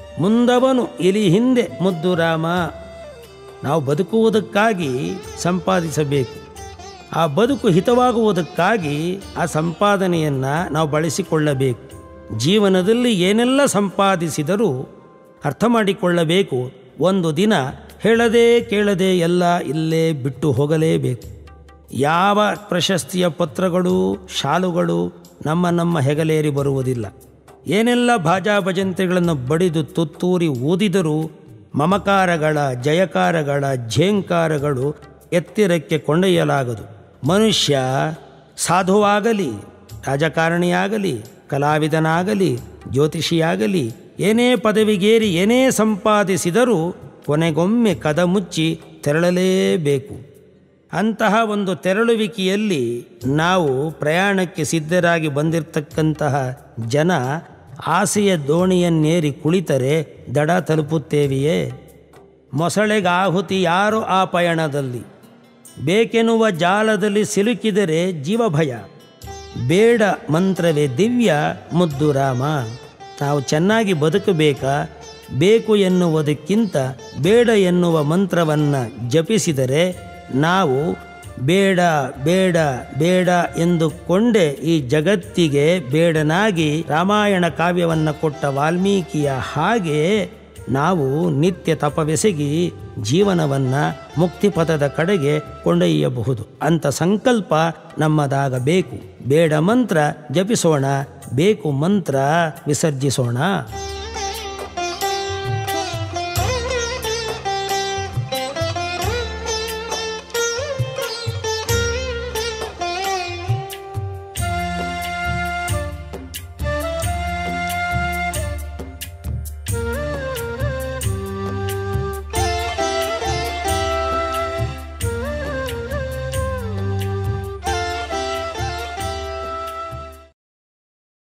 ಮುಂದವನು ಇಲಿ ಹಿಂದೆ ಮುದ್ದು ರಾಮ ನಾವು ಬದುಕುವುದಕ್ಕಾಗಿ ಸಂಪಾದಿಸಬೇಕು ಆ ಬದುಕು ಹಿತವಾಗುವುದಕ್ಕಾಗಿ ಆ ಸಂಪಾದನೆಯನ್ನು ನಾವು ಬಳಸಿಕೊಳ್ಳಬೇಕು ಜೀವನದಲ್ಲಿ ಏನೆಲ್ಲ ಸಂಪಾದಿಸಿದರೂ ಅರ್ಥ ಮಾಡಿಕೊಳ್ಳಬೇಕು ಒಂದು ದಿನ ಹೇಳದೆ ಕೇಳದೆ ಎಲ್ಲ ಇಲ್ಲೇ ಬಿಟ್ಟು ಹೋಗಲೇಬೇಕು ಯಾವ ಪ್ರಶಸ್ತಿಯ ಪತ್ರಗಳು ಶಾಲುಗಳು ನಮ್ಮ ನಮ್ಮ ಹೆಗಲೇರಿ ಬರುವುದಿಲ್ಲ ಏನೆಲ್ಲ ಭಾಜಾ ಭಜಂತ್ರಿಗಳನ್ನು ಬಡಿದು ತುತ್ತೂರಿ ಊದಿದರೂ ಮಮಕಾರಗಳ ಜಯಕಾರಗಳ ಝೇಂಕಾರಗಳು ಎತ್ತಿರಕ್ಕೆ ಕೊಂಡೊಯ್ಯಲಾಗದು ಮನುಷ್ಯ ಸಾಧುವಾಗಲಿ ರಾಜಕಾರಣಿಯಾಗಲಿ ಕಲಾವಿದನಾಗಲಿ ಜ್ಯೋತಿಷಿಯಾಗಲಿ ಏನೇ ಪದವಿಗೇರಿ ಏನೇ ಸಂಪಾದಿಸಿದರೂ ಕೊನೆಗೊಮ್ಮೆ ಕದ ಮುಚ್ಚಿ ತೆರಳಲೇಬೇಕು ಅಂತಹ ಒಂದು ತೆರಳುವಿಕೆಯಲ್ಲಿ ನಾವು ಪ್ರಯಾಣಕ್ಕೆ ಸಿದ್ಧರಾಗಿ ಬಂದಿರತಕ್ಕಂತಹ ಜನ ಆಸೆಯ ದೋಣಿಯನ್ನೇರಿ ಕುಳಿತರೆ ದಡ ತಲುಪುತ್ತೇವೆಯೇ ಮೊಸಳೆಗಾಹುತಿ ಯಾರು ಆ ಪಯಣದಲ್ಲಿ ಬೇಕೆನ್ನುವ ಜಾಲದಲ್ಲಿ ಸಿಲುಕಿದರೆ ಜೀವಭಯ ಬೇಡ ಮಂತ್ರವೇ ದಿವ್ಯ ಮುದ್ದು ರಾಮ ನಾವು ಚೆನ್ನಾಗಿ ಬದುಕಬೇಕಾ ಬೇಕು ಎನ್ನುವುದಕ್ಕಿಂತ ಬೇಡ ಎನ್ನುವ ಮಂತ್ರವನ್ನು ಜಪಿಸಿದರೆ ನಾವು ಬೇಡ ಬೇಡ ಬೇಡ ಎಂದುಕೊಂಡೇ ಈ ಜಗತ್ತಿಗೆ ಬೇಡನಾಗಿ ರಾಮಾಯಣ ಕಾವ್ಯವನ್ನು ಕೊಟ್ಟ ವಾಲ್ಮೀಕಿಯ ಹಾಗೆ ನಾವು ನಿತ್ಯ ತಪವೆಸಗಿ ಜೀವನವನ್ನು ಮುಕ್ತಿಪಥದ ಕಡೆಗೆ ಕೊಂಡೊಯ್ಯಬಹುದು ಅಂತ ಸಂಕಲ್ಪ ನಮ್ಮದಾಗಬೇಕು ಬೇಡ ಮಂತ್ರ ಜಪಿಸೋಣ ಬೇಕು ಮಂತ್ರ ವಿಸರ್ಜಿಸೋಣ